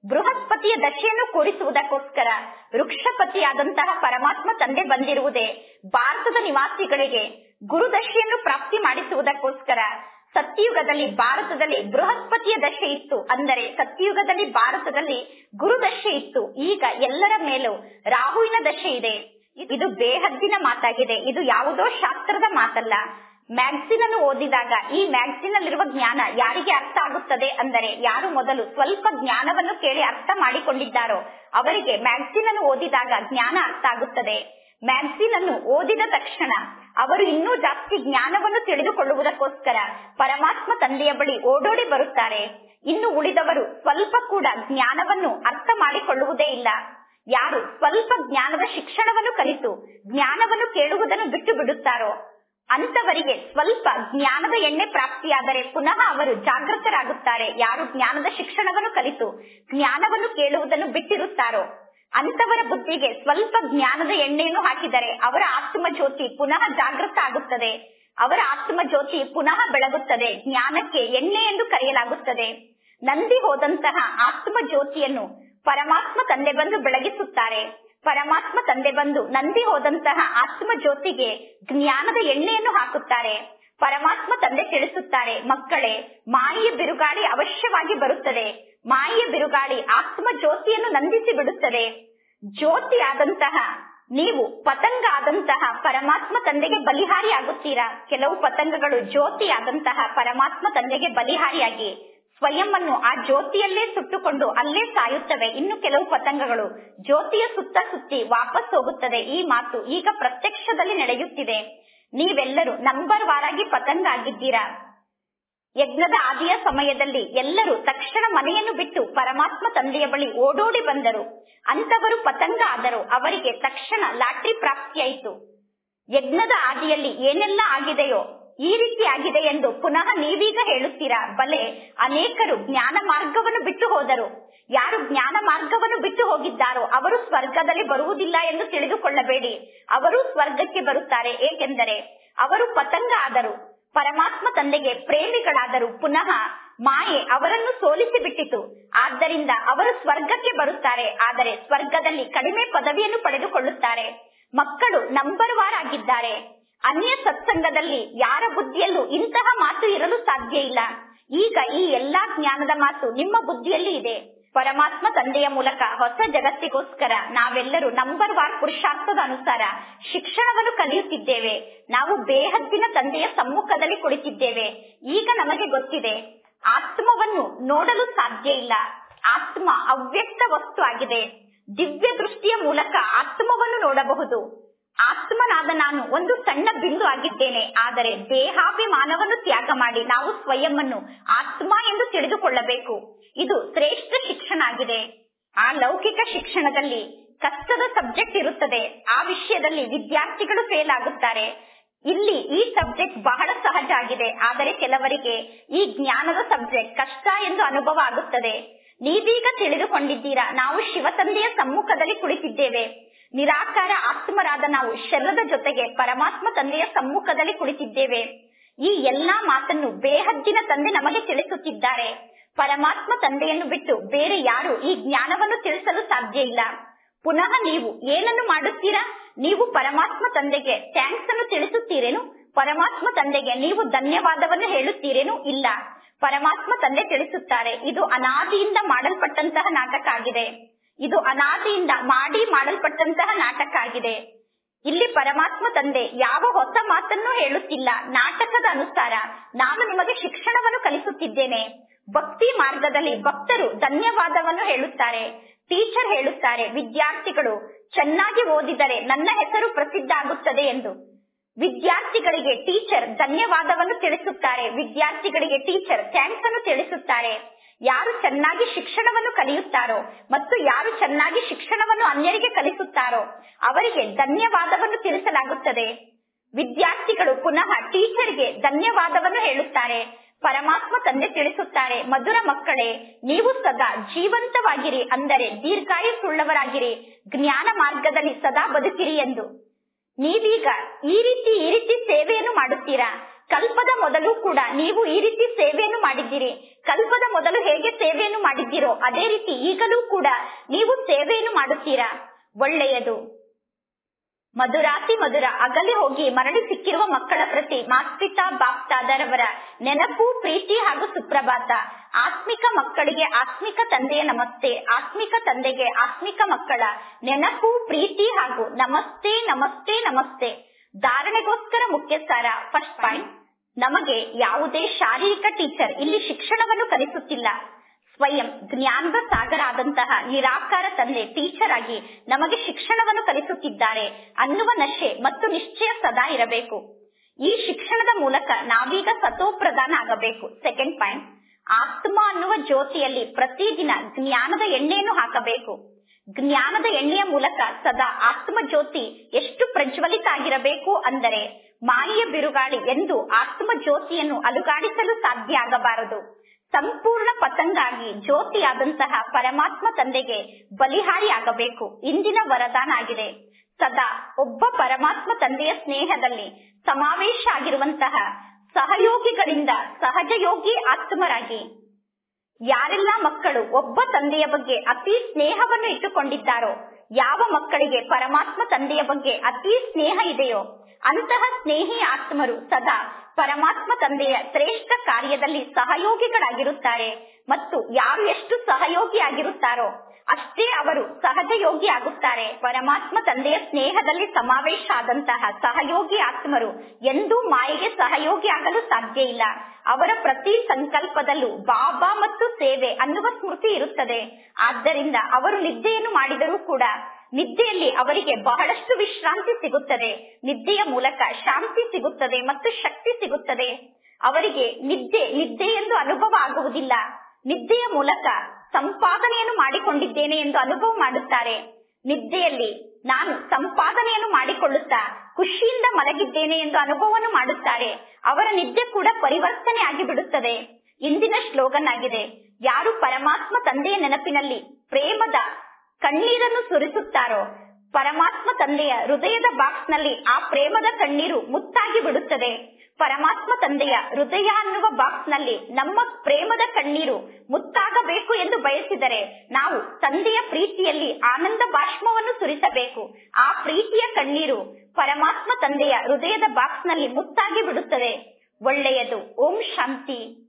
ಬೃಹಸ್ಪತಿಯ ದಶೆಯನ್ನು ಕೂರಿಸುವುದಕ್ಕೋಸ್ಕರ ವೃಕ್ಷಪತಿಯಾದಂತಹ ಪರಮಾತ್ಮ ತಂದೆ ಬಂದಿರುವುದೇ ಭಾರತದ ನಿವಾಸಿಗಳಿಗೆ ಗುರುದಶೆಯನ್ನು ಪ್ರಾಪ್ತಿ ಮಾಡಿಸುವುದಕ್ಕೋಸ್ಕರ ಸತ್ಯಯುಗದಲ್ಲಿ ಭಾರತದಲ್ಲಿ ಬೃಹಸ್ಪತಿಯ ದಶೆ ಇತ್ತು ಅಂದರೆ ಸತ್ಯಯುಗದಲ್ಲಿ ಭಾರತದಲ್ಲಿ ಗುರುದಶೆ ಇತ್ತು ಈಗ ಎಲ್ಲರ ಮೇಲೂ ರಾಹುವಿನ ದಶೆ ಇದೆ ಇದು ಬೇಹದ್ದಿನ ಮಾತಾಗಿದೆ ಇದು ಯಾವುದೋ ಶಾಸ್ತ್ರದ ಮಾತಲ್ಲ ಮ್ಯಾಗ್ಸಿನ್ ಅನ್ನು ಓದಿದಾಗ ಈ ಮ್ಯಾಗ್ಸಿನ್ ಅಲ್ಲಿರುವ ಜ್ಞಾನ ಯಾರಿಗೆ ಅರ್ಥ ಆಗುತ್ತದೆ ಅಂದರೆ ಯಾರು ಮೊದಲು ಸ್ವಲ್ಪ ಜ್ಞಾನವನ್ನು ಕೇಳಿ ಅರ್ಥ ಮಾಡಿಕೊಂಡಿದ್ದಾರೋ ಅವರಿಗೆ ಮ್ಯಾಗ್ಸಿನ್ ಅನ್ನು ಓದಿದಾಗ ಜ್ಞಾನ ಅರ್ಥ ಆಗುತ್ತದೆ ಮ್ಯಾಗ್ಸಿನ್ ಅನ್ನು ಓದಿದ ತಕ್ಷಣ ಅವರು ಇನ್ನೂ ಜಾಸ್ತಿ ಜ್ಞಾನವನ್ನು ತಿಳಿದುಕೊಳ್ಳುವುದಕ್ಕೋಸ್ಕರ ಪರಮಾತ್ಮ ತಂದೆಯ ಬಳಿ ಓಡೋಡಿ ಬರುತ್ತಾರೆ ಇನ್ನು ಉಳಿದವರು ಸ್ವಲ್ಪ ಕೂಡ ಜ್ಞಾನವನ್ನು ಅರ್ಥ ಮಾಡಿಕೊಳ್ಳುವುದೇ ಇಲ್ಲ ಯಾರು ಸ್ವಲ್ಪ ಜ್ಞಾನದ ಶಿಕ್ಷಣವನ್ನು ಕಲಿತು ಜ್ಞಾನವನ್ನು ಕೇಳುವುದನ್ನು ಬಿಟ್ಟು ಬಿಡುತ್ತಾರೋ ಅಂತವರಿಗೆ ಸ್ವಲ್ಪ ಜ್ಞಾನದ ಎಣ್ಣೆ ಪ್ರಾಪ್ತಿಯಾದರೆ ಪುನಃ ಅವರು ಜಾಗೃತರಾಗುತ್ತಾರೆ ಯಾರು ಜ್ಞಾನದ ಶಿಕ್ಷಣವನ್ನು ಕಲಿತು ಜ್ಞಾನವನ್ನು ಕೇಳುವುದನ್ನು ಬಿಟ್ಟಿರುತ್ತಾರೋ ಅಂತವರ ಬುದ್ಧಿಗೆ ಸ್ವಲ್ಪ ಜ್ಞಾನದ ಎಣ್ಣೆಯನ್ನು ಹಾಕಿದರೆ ಅವರ ಆತ್ಮ ಜ್ಯೋತಿ ಪುನಃ ಜಾಗೃತ ಆಗುತ್ತದೆ ಅವರ ಆತ್ಮ ಜ್ಯೋತಿ ಪುನಃ ಬೆಳಗುತ್ತದೆ ಜ್ಞಾನಕ್ಕೆ ಎಣ್ಣೆ ಎಂದು ಕರೆಯಲಾಗುತ್ತದೆ ನಂದಿ ಹೋದಂತಹ ಆತ್ಮ ಜ್ಯೋತಿಯನ್ನು ಪರಮಾತ್ಮ ತಂದೆ ಬಂದು ಬೆಳಗಿಸುತ್ತಾರೆ ಪರಮಾತ್ಮ ತಂದೆ ಬಂದು ನಂದಿ ಹೋದಂತಹ ಆತ್ಮ ಜ್ಯೋತಿಗೆ ಜ್ಞಾನದ ಎಣ್ಣೆಯನ್ನು ಹಾಕುತ್ತಾರೆ ಪರಮಾತ್ಮ ತಂದೆ ತಿಳಿಸುತ್ತಾರೆ ಮಕ್ಕಳೇ ಮಾಯಿಯ ಬಿರುಗಾಳಿ ಅವಶ್ಯವಾಗಿ ಬರುತ್ತದೆ ಮಾಯಿಯ ಬಿರುಗಾಳಿ ಆತ್ಮ ಜ್ಯೋತಿಯನ್ನು ನಂದಿಸಿ ಬಿಡುತ್ತದೆ ಜ್ಯೋತಿ ಆದಂತಹ ನೀವು ಪತಂಗ ಆದಂತಹ ಪರಮಾತ್ಮ ತಂದೆಗೆ ಬಲಿಹಾರಿ ಆಗುತ್ತೀರಾ ಕೆಲವು ಪತಂಗಗಳು ಜ್ಯೋತಿ ಆದಂತಹ ಪರಮಾತ್ಮ ತಂದೆಗೆ ಬಲಿಹಾರಿಯಾಗಿ ಸ್ವಯಂ ಅನ್ನು ಆ ಜ್ಯೋತಿಯಲ್ಲೇ ಸುಟ್ಟುಕೊಂಡು ಅಲ್ಲೇ ಸಾಯುತ್ತವೆ ಇನ್ನು ಕೆಲವು ಪತಂಗಗಳು ಜ್ಯೋತಿಯ ಸುತ್ತ ಸುತ್ತಿ ವಾಪಸ್ ಹೋಗುತ್ತದೆ ಈ ಮಾತು ಈಗ ಪ್ರತ್ಯಕ್ಷದಲ್ಲಿ ನಡೆಯುತ್ತಿದೆ ನೀವೆಲ್ಲರೂ ನಂಬರ್ ವಾರಾಗಿ ಪತಂಗ ಆಗಿದ್ದೀರಾ ಯಜ್ಞದ ಆದಿಯ ಸಮಯದಲ್ಲಿ ಎಲ್ಲರೂ ತಕ್ಷಣ ಮನೆಯನ್ನು ಬಿಟ್ಟು ಪರಮಾತ್ಮ ತಂದೆಯ ಬಳಿ ಓಡೋಡಿ ಬಂದರು ಅಂತವರು ಪತಂಗ ಆದರು ಅವರಿಗೆ ತಕ್ಷಣ ಲಾಟ್ರಿ ಪ್ರಾಪ್ತಿಯಾಯಿತು ಯಜ್ಞದ ಆದಿಯಲ್ಲಿ ಏನೆಲ್ಲ ಆಗಿದೆಯೋ ಈ ರೀತಿ ಆಗಿದೆ ಎಂದು ಪುನಃ ನೀವೀಗ ಹೇಳುತ್ತೀರಾ ಬಲೆ ಅನೇಕರು ಜ್ಞಾನ ಮಾರ್ಗವನ್ನು ಬಿಟ್ಟು ಹೋದರು ಯಾರು ಜ್ಞಾನ ಮಾರ್ಗವನ್ನು ಬಿಟ್ಟು ಹೋಗಿದ್ದಾರೋ ಅವರು ಸ್ವರ್ಗದಲ್ಲಿ ಬರುವುದಿಲ್ಲ ಎಂದು ತಿಳಿದುಕೊಳ್ಳಬೇಡಿ ಅವರು ಸ್ವರ್ಗಕ್ಕೆ ಬರುತ್ತಾರೆ ಏಕೆಂದರೆ ಅವರು ಪತಂಗ ಆದರು ಪರಮಾತ್ಮ ತಂದೆಗೆ ಪ್ರೇಮಿಗಳಾದರು ಪುನಃ ಮಾಯೆ ಅವರನ್ನು ಸೋಲಿಸಿ ಬಿಟ್ಟಿತು ಆದ್ದರಿಂದ ಅವರು ಸ್ವರ್ಗಕ್ಕೆ ಬರುತ್ತಾರೆ ಆದರೆ ಸ್ವರ್ಗದಲ್ಲಿ ಕಡಿಮೆ ಪದವಿಯನ್ನು ಪಡೆದುಕೊಳ್ಳುತ್ತಾರೆ ಮಕ್ಕಳು ನಂಬರ್ ವಾರ್ ಆಗಿದ್ದಾರೆ ಅನ್ಯ ಸತ್ಸಂಗದಲ್ಲಿ ಯಾರ ಬುದ್ಧಿಯಲ್ಲೂ ಇಂತಹ ಮಾತು ಇರಲು ಸಾಧ್ಯ ಇಲ್ಲ ಈಗ ಈ ಎಲ್ಲಾ ಜ್ಞಾನದ ಮಾತು ನಿಮ್ಮ ಬುದ್ಧಿಯಲ್ಲಿ ಇದೆ ಪರಮಾತ್ಮ ತಂದೆಯ ಮೂಲಕ ಹೊಸ ಜಗತ್ತಿಗೋಸ್ಕರ ನಾವೆಲ್ಲರೂ ನಂಬರ್ ವಾರ್ ಪುರುಷಾರ್ಥದ ಅನುಸಾರ ಶಿಕ್ಷಣವನ್ನು ಕಲಿಯುತ್ತಿದ್ದೇವೆ ನಾವು ಬೇಹದ್ದಿನ ತಂದೆಯ ಸಮ್ಮುಖದಲ್ಲಿ ಕುಳಿತಿದ್ದೇವೆ ಈಗ ನಮಗೆ ಗೊತ್ತಿದೆ ಆತ್ಮವನ್ನು ನೋಡಲು ಸಾಧ್ಯ ಇಲ್ಲ ಆತ್ಮ ಅವ್ಯಕ್ತ ವಸ್ತು ಆಗಿದೆ ದಿವ್ಯ ದೃಷ್ಟಿಯ ಮೂಲಕ ಆತ್ಮವನ್ನು ನೋಡಬಹುದು ಆತ್ಮನಾದ ನಾನು ಒಂದು ಸಣ್ಣ ಬಿಂದು ಆಗಿದ್ದೇನೆ ಆದರೆ ದೇಹಾಭಿಮಾನವನ್ನು ತ್ಯಾಗ ಮಾಡಿ ನಾವು ಸ್ವಯಂವನ್ನು ಆತ್ಮ ಎಂದು ತಿಳಿದುಕೊಳ್ಳಬೇಕು ಇದು ಶ್ರೇಷ್ಠ ಶಿಕ್ಷಣ ಆಗಿದೆ ಆ ಲೌಕಿಕ ಶಿಕ್ಷಣದಲ್ಲಿ ಕಷ್ಟದ ಸಬ್ಜೆಕ್ಟ್ ಇರುತ್ತದೆ ಆ ವಿಷಯದಲ್ಲಿ ವಿದ್ಯಾರ್ಥಿಗಳು ಫೇಲ್ ಆಗುತ್ತಾರೆ ಇಲ್ಲಿ ಈ ಸಬ್ಜೆಕ್ಟ್ ಬಹಳ ಸಹಜ ಆಗಿದೆ ಆದರೆ ಕೆಲವರಿಗೆ ಈ ಜ್ಞಾನದ ಸಬ್ಜೆಕ್ಟ್ ಕಷ್ಟ ಎಂದು ಅನುಭವ ಆಗುತ್ತದೆ ನೀವೀಗ ತಿಳಿದುಕೊಂಡಿದ್ದೀರಾ ನಾವು ಶಿವತಂದೆಯ ಸಮ್ಮುಖದಲ್ಲಿ ಕುಳಿತಿದ್ದೇವೆ ನಿರಾಕಾರ ಆತ್ಮರಾದ ನಾವು ಶರೀರದ ಜೊತೆಗೆ ಪರಮಾತ್ಮ ತಂದೆಯ ಸಮ್ಮುಖದಲ್ಲಿ ಕುಳಿತಿದ್ದೇವೆ ಈ ಎಲ್ಲಾ ಮಾತನ್ನು ಬೇಹದ್ದಿನ ತಂದೆ ನಮಗೆ ತಿಳಿಸುತ್ತಿದ್ದಾರೆ ಪರಮಾತ್ಮ ತಂದೆಯನ್ನು ಬಿಟ್ಟು ಬೇರೆ ಯಾರು ಈ ಜ್ಞಾನವನ್ನು ತಿಳಿಸಲು ಸಾಧ್ಯ ಇಲ್ಲ ಪುನಃ ನೀವು ಏನನ್ನು ಮಾಡುತ್ತೀರಾ ನೀವು ಪರಮಾತ್ಮ ತಂದೆಗೆ ಥ್ಯಾಂಕ್ಸ್ ಅನ್ನು ತಿಳಿಸುತ್ತೀರೇನು ಪರಮಾತ್ಮ ತಂದೆಗೆ ನೀವು ಧನ್ಯವಾದವನ್ನು ಹೇಳುತ್ತೀರೇನು ಇಲ್ಲ ಪರಮಾತ್ಮ ತಂದೆ ತಿಳಿಸುತ್ತಾರೆ ಇದು ಅನಾದಿಯಿಂದ ಮಾಡಲ್ಪಟ್ಟಂತಹ ನಾಟಕ ಆಗಿದೆ ಇದು ಅನಾದಿಯಿಂದ ಮಾಡಿ ಮಾಡಲ್ಪಟ್ಟಂತಹ ನಾಟಕ ಆಗಿದೆ ಇಲ್ಲಿ ಪರಮಾತ್ಮ ತಂದೆ ಯಾವ ಹೊಸ ಮಾತನ್ನು ಹೇಳುತ್ತಿಲ್ಲ ನಾಟಕದ ಅನುಸಾರ ನಾನು ನಿಮಗೆ ಶಿಕ್ಷಣವನ್ನು ಕಲಿಸುತ್ತಿದ್ದೇನೆ ಭಕ್ತಿ ಮಾರ್ಗದಲ್ಲಿ ಭಕ್ತರು ಧನ್ಯವಾದವನ್ನು ಹೇಳುತ್ತಾರೆ ಟೀಚರ್ ಹೇಳುತ್ತಾರೆ ವಿದ್ಯಾರ್ಥಿಗಳು ಚೆನ್ನಾಗಿ ಓದಿದರೆ ನನ್ನ ಹೆಸರು ಪ್ರಸಿದ್ಧ ಆಗುತ್ತದೆ ಎಂದು ವಿದ್ಯಾರ್ಥಿಗಳಿಗೆ ಟೀಚರ್ ಧನ್ಯವಾದವನ್ನು ತಿಳಿಸುತ್ತಾರೆ ವಿದ್ಯಾರ್ಥಿಗಳಿಗೆ ಟೀಚರ್ ಥ್ಯಾಂಕ್ಸ್ ಅನ್ನು ತಿಳಿಸುತ್ತಾರೆ ಯಾರು ಚೆನ್ನಾಗಿ ಶಿಕ್ಷಣವನ್ನು ಕಲಿಯುತ್ತಾರೋ ಮತ್ತು ಯಾರು ಚೆನ್ನಾಗಿ ಶಿಕ್ಷಣವನ್ನು ಅನ್ಯರಿಗೆ ಕಲಿಸುತ್ತಾರೋ ಅವರಿಗೆ ಧನ್ಯವಾದವನ್ನು ತಿಳಿಸಲಾಗುತ್ತದೆ ವಿದ್ಯಾರ್ಥಿಗಳು ಪುನಃ ಟೀಚರ್ಗೆ ಧನ್ಯವಾದವನ್ನು ಹೇಳುತ್ತಾರೆ ಪರಮಾತ್ಮ ತಂದೆ ತಿಳಿಸುತ್ತಾರೆ ಮಧುರ ಮಕ್ಕಳೇ ನೀವು ಸದಾ ಜೀವಂತವಾಗಿರಿ ಅಂದರೆ ದೀರ್ಘಾಯುಸುಳ್ಳವರಾಗಿರಿ ಜ್ಞಾನ ಮಾರ್ಗದಲ್ಲಿ ಸದಾ ಬದುಕಿರಿ ಎಂದು ನೀವೀಗ ಈ ರೀತಿ ಈ ರೀತಿ ಸೇವೆಯನ್ನು ಮಾಡುತ್ತೀರಾ ಕಲ್ಪದ ಮೊದಲು ಕೂಡ ನೀವು ಈ ರೀತಿ ಸೇವೆಯನ್ನು ಮಾಡಿದ್ದೀರಿ ಕಲ್ಪದ ಮೊದಲು ಹೇಗೆ ಸೇವೆಯನ್ನು ಮಾಡಿದ್ದೀರೋ ಅದೇ ರೀತಿ ಈಗಲೂ ಕೂಡ ನೀವು ಸೇವೆಯನ್ನು ಮಾಡುತ್ತೀರಾ ಒಳ್ಳೆಯದು ಮಧುರಾತಿ ಮಧುರ ಅಗಲಿ ಹೋಗಿ ಮರಳಿ ಸಿಕ್ಕಿರುವ ಮಕ್ಕಳ ಪ್ರತಿ ಮಾಸ್ಪಿತಾ ಬಾಪ್ತಾದರವರ ನೆನಪು ಪ್ರೀತಿ ಹಾಗೂ ಸುಪ್ರಭಾತ ಆತ್ಮಿಕ ಮಕ್ಕಳಿಗೆ ಆತ್ಮಿಕ ತಂದೆಯ ನಮಸ್ತೆ ಆತ್ಮಿಕ ತಂದೆಗೆ ಆತ್ಮಿಕ ಮಕ್ಕಳ ನೆನಪು ಪ್ರೀತಿ ಹಾಗೂ ನಮಸ್ತೆ ನಮಸ್ತೆ ನಮಸ್ತೆ ಧಾರಣೆಗೋಸ್ಕರ ಮುಖ್ಯ ಸಾರ ಫಸ್ಟ್ ಪಾಯಿಂಟ್ ನಮಗೆ ಯಾವುದೇ ಶಾರೀರಿಕ ಟೀಚರ್ ಇಲ್ಲಿ ಶಿಕ್ಷಣವನ್ನು ಕಲಿಸುತ್ತಿಲ್ಲ ಸ್ವಯಂ ಜ್ಞಾನದ ಸಾಗರ ಆದಂತಹ ನಿರಾಕಾರ ತಂದೆ ಟೀಚರ್ ಆಗಿ ನಮಗೆ ಶಿಕ್ಷಣವನ್ನು ಕಲಿಸುತ್ತಿದ್ದಾರೆ ಅನ್ನುವ ನಶೆ ಮತ್ತು ನಿಶ್ಚಯ ಸದಾ ಇರಬೇಕು ಈ ಶಿಕ್ಷಣದ ಮೂಲಕ ನಾವೀಗ ಸತೋಪ್ರಧಾನ ಆಗಬೇಕು ಸೆಕೆಂಡ್ ಪಾಯಿಂಟ್ ಆತ್ಮ ಅನ್ನುವ ಜ್ಯೋತಿಯಲ್ಲಿ ಪ್ರತಿದಿನ ಜ್ಞಾನದ ಎಣ್ಣೆಯನ್ನು ಹಾಕಬೇಕು ಜ್ಞಾನದ ಎಣ್ಣೆಯ ಮೂಲಕ ಸದಾ ಆತ್ಮ ಜ್ಯೋತಿ ಎಷ್ಟು ಪ್ರಜ್ವಲಿತ ಆಗಿರಬೇಕು ಅಂದರೆ ಮಾಯೆಯ ಬಿರುಗಾಳಿ ಎಂದು ಆತ್ಮ ಜ್ಯೋತಿಯನ್ನು ಅಲುಗಾಡಿಸಲು ಸಾಧ್ಯ ಆಗಬಾರದು ಸಂಪೂರ್ಣ ಪತಂಗಾಗಿ ಜ್ಯೋತಿಯಾದಂತಹ ಪರಮಾತ್ಮ ತಂದೆಗೆ ಬಲಿಹಾರಿ ಆಗಬೇಕು ಇಂದಿನ ವರದಾನ ಆಗಿದೆ ಸದಾ ಒಬ್ಬ ಪರಮಾತ್ಮ ತಂದೆಯ ಸ್ನೇಹದಲ್ಲಿ ಸಮಾವೇಶ ಆಗಿರುವಂತಹ ಸಹಯೋಗಿಗಳಿಂದ ಸಹಜ ಯೋಗಿ ಆತ್ಮರಾಗಿ ಯಾರೆಲ್ಲ ಮಕ್ಕಳು ಒಬ್ಬ ತಂದೆಯ ಬಗ್ಗೆ ಅತಿ ಸ್ನೇಹವನ್ನು ಇಟ್ಟುಕೊಂಡಿದ್ದಾರೋ ಯಾವ ಮಕ್ಕಳಿಗೆ ಪರಮಾತ್ಮ ತಂದೆಯ ಬಗ್ಗೆ ಅತಿ ಸ್ನೇಹ ಇದೆಯೋ ಅಂತಹ ಸ್ನೇಹಿ ಆತ್ಮರು ಸದಾ ಪರಮಾತ್ಮ ತಂದೆಯ ಶ್ರೇಷ್ಠ ಕಾರ್ಯದಲ್ಲಿ ಸಹಯೋಗಿಗಳಾಗಿರುತ್ತಾರೆ ಮತ್ತು ಯಾರು ಎಷ್ಟು ಸಹಯೋಗಿ ಆಗಿರುತ್ತಾರೋ ಅಷ್ಟೇ ಅವರು ಸಹಜ ಯೋಗಿ ಆಗುತ್ತಾರೆ ಪರಮಾತ್ಮ ತಂದೆಯ ಸ್ನೇಹದಲ್ಲಿ ಸಮಾವೇಶ ಆದಂತಹ ಸಹಯೋಗಿ ಆತ್ಮರು ಎಂದೂ ಮಾಯೆಗೆ ಸಹಯೋಗಿ ಆಗಲು ಸಾಧ್ಯ ಇಲ್ಲ ಅವರ ಪ್ರತಿ ಸಂಕಲ್ಪದಲ್ಲೂ ಬಾಬಾ ಮತ್ತು ಸೇವೆ ಅನ್ನುವ ಸ್ಮೃತಿ ಇರುತ್ತದೆ ಆದ್ದರಿಂದ ಅವರು ನಿದ್ದೆಯನ್ನು ಮಾಡಿದರೂ ಕೂಡ ನಿದ್ದೆಯಲ್ಲಿ ಅವರಿಗೆ ಬಹಳಷ್ಟು ವಿಶ್ರಾಂತಿ ಸಿಗುತ್ತದೆ ನಿದ್ದೆಯ ಮೂಲಕ ಶಾಂತಿ ಸಿಗುತ್ತದೆ ಮತ್ತು ಶಕ್ತಿ ಸಿಗುತ್ತದೆ ಅವರಿಗೆ ನಿದ್ದೆ ನಿದ್ದೆ ಎಂದು ಅನುಭವ ಆಗುವುದಿಲ್ಲ ನಿದ್ದೆಯ ಮೂಲಕ ಸಂಪಾದನೆಯನ್ನು ಮಾಡಿಕೊಂಡಿದ್ದೇನೆ ಎಂದು ಅನುಭವ ಮಾಡುತ್ತಾರೆ ನಿದ್ದೆಯಲ್ಲಿ ನಾನು ಸಂಪಾದನೆಯನ್ನು ಮಾಡಿಕೊಳ್ಳುತ್ತಾ ಖುಷಿಯಿಂದ ಮಲಗಿದ್ದೇನೆ ಎಂದು ಅನುಭವವನ್ನು ಮಾಡುತ್ತಾರೆ ಅವರ ನಿದ್ದೆ ಕೂಡ ಪರಿವರ್ತನೆ ಆಗಿ ಬಿಡುತ್ತದೆ ಇಂದಿನ ಸ್ಲೋಗನ್ ಆಗಿದೆ ಯಾರು ಪರಮಾತ್ಮ ತಂದೆಯ ನೆನಪಿನಲ್ಲಿ ಪ್ರೇಮದ ಕಣ್ಣೀರನ್ನು ಸುರಿಸುತ್ತಾರೋ ಪರಮಾತ್ಮ ತಂದೆಯ ಹೃದಯದ ಬಾಕ್ಸ್ ನಲ್ಲಿ ಆ ಪ್ರೇಮದ ಕಣ್ಣೀರು ಮುತ್ತಾಗಿ ಬಿಡುತ್ತದೆ ಪರಮಾತ್ಮ ತಂದೆಯ ಹೃದಯ ಅನ್ನುವ ಬಾಕ್ಸ್ ನಲ್ಲಿ ನಮ್ಮ ಪ್ರೇಮದ ಕಣ್ಣೀರು ಮುತ್ತಾಗಬೇಕು ಎಂದು ಬಯಸಿದರೆ ನಾವು ತಂದೆಯ ಪ್ರೀತಿಯಲ್ಲಿ ಆನಂದ ಬಾಷ್ಪವನ್ನು ಸುರಿಸಬೇಕು ಆ ಪ್ರೀತಿಯ ಕಣ್ಣೀರು ಪರಮಾತ್ಮ ತಂದೆಯ ಹೃದಯದ ಬಾಕ್ಸ್ ನಲ್ಲಿ ಮುತ್ತಾಗಿ ಬಿಡುತ್ತದೆ ಒಳ್ಳೆಯದು ಓಂ ಶಾಂತಿ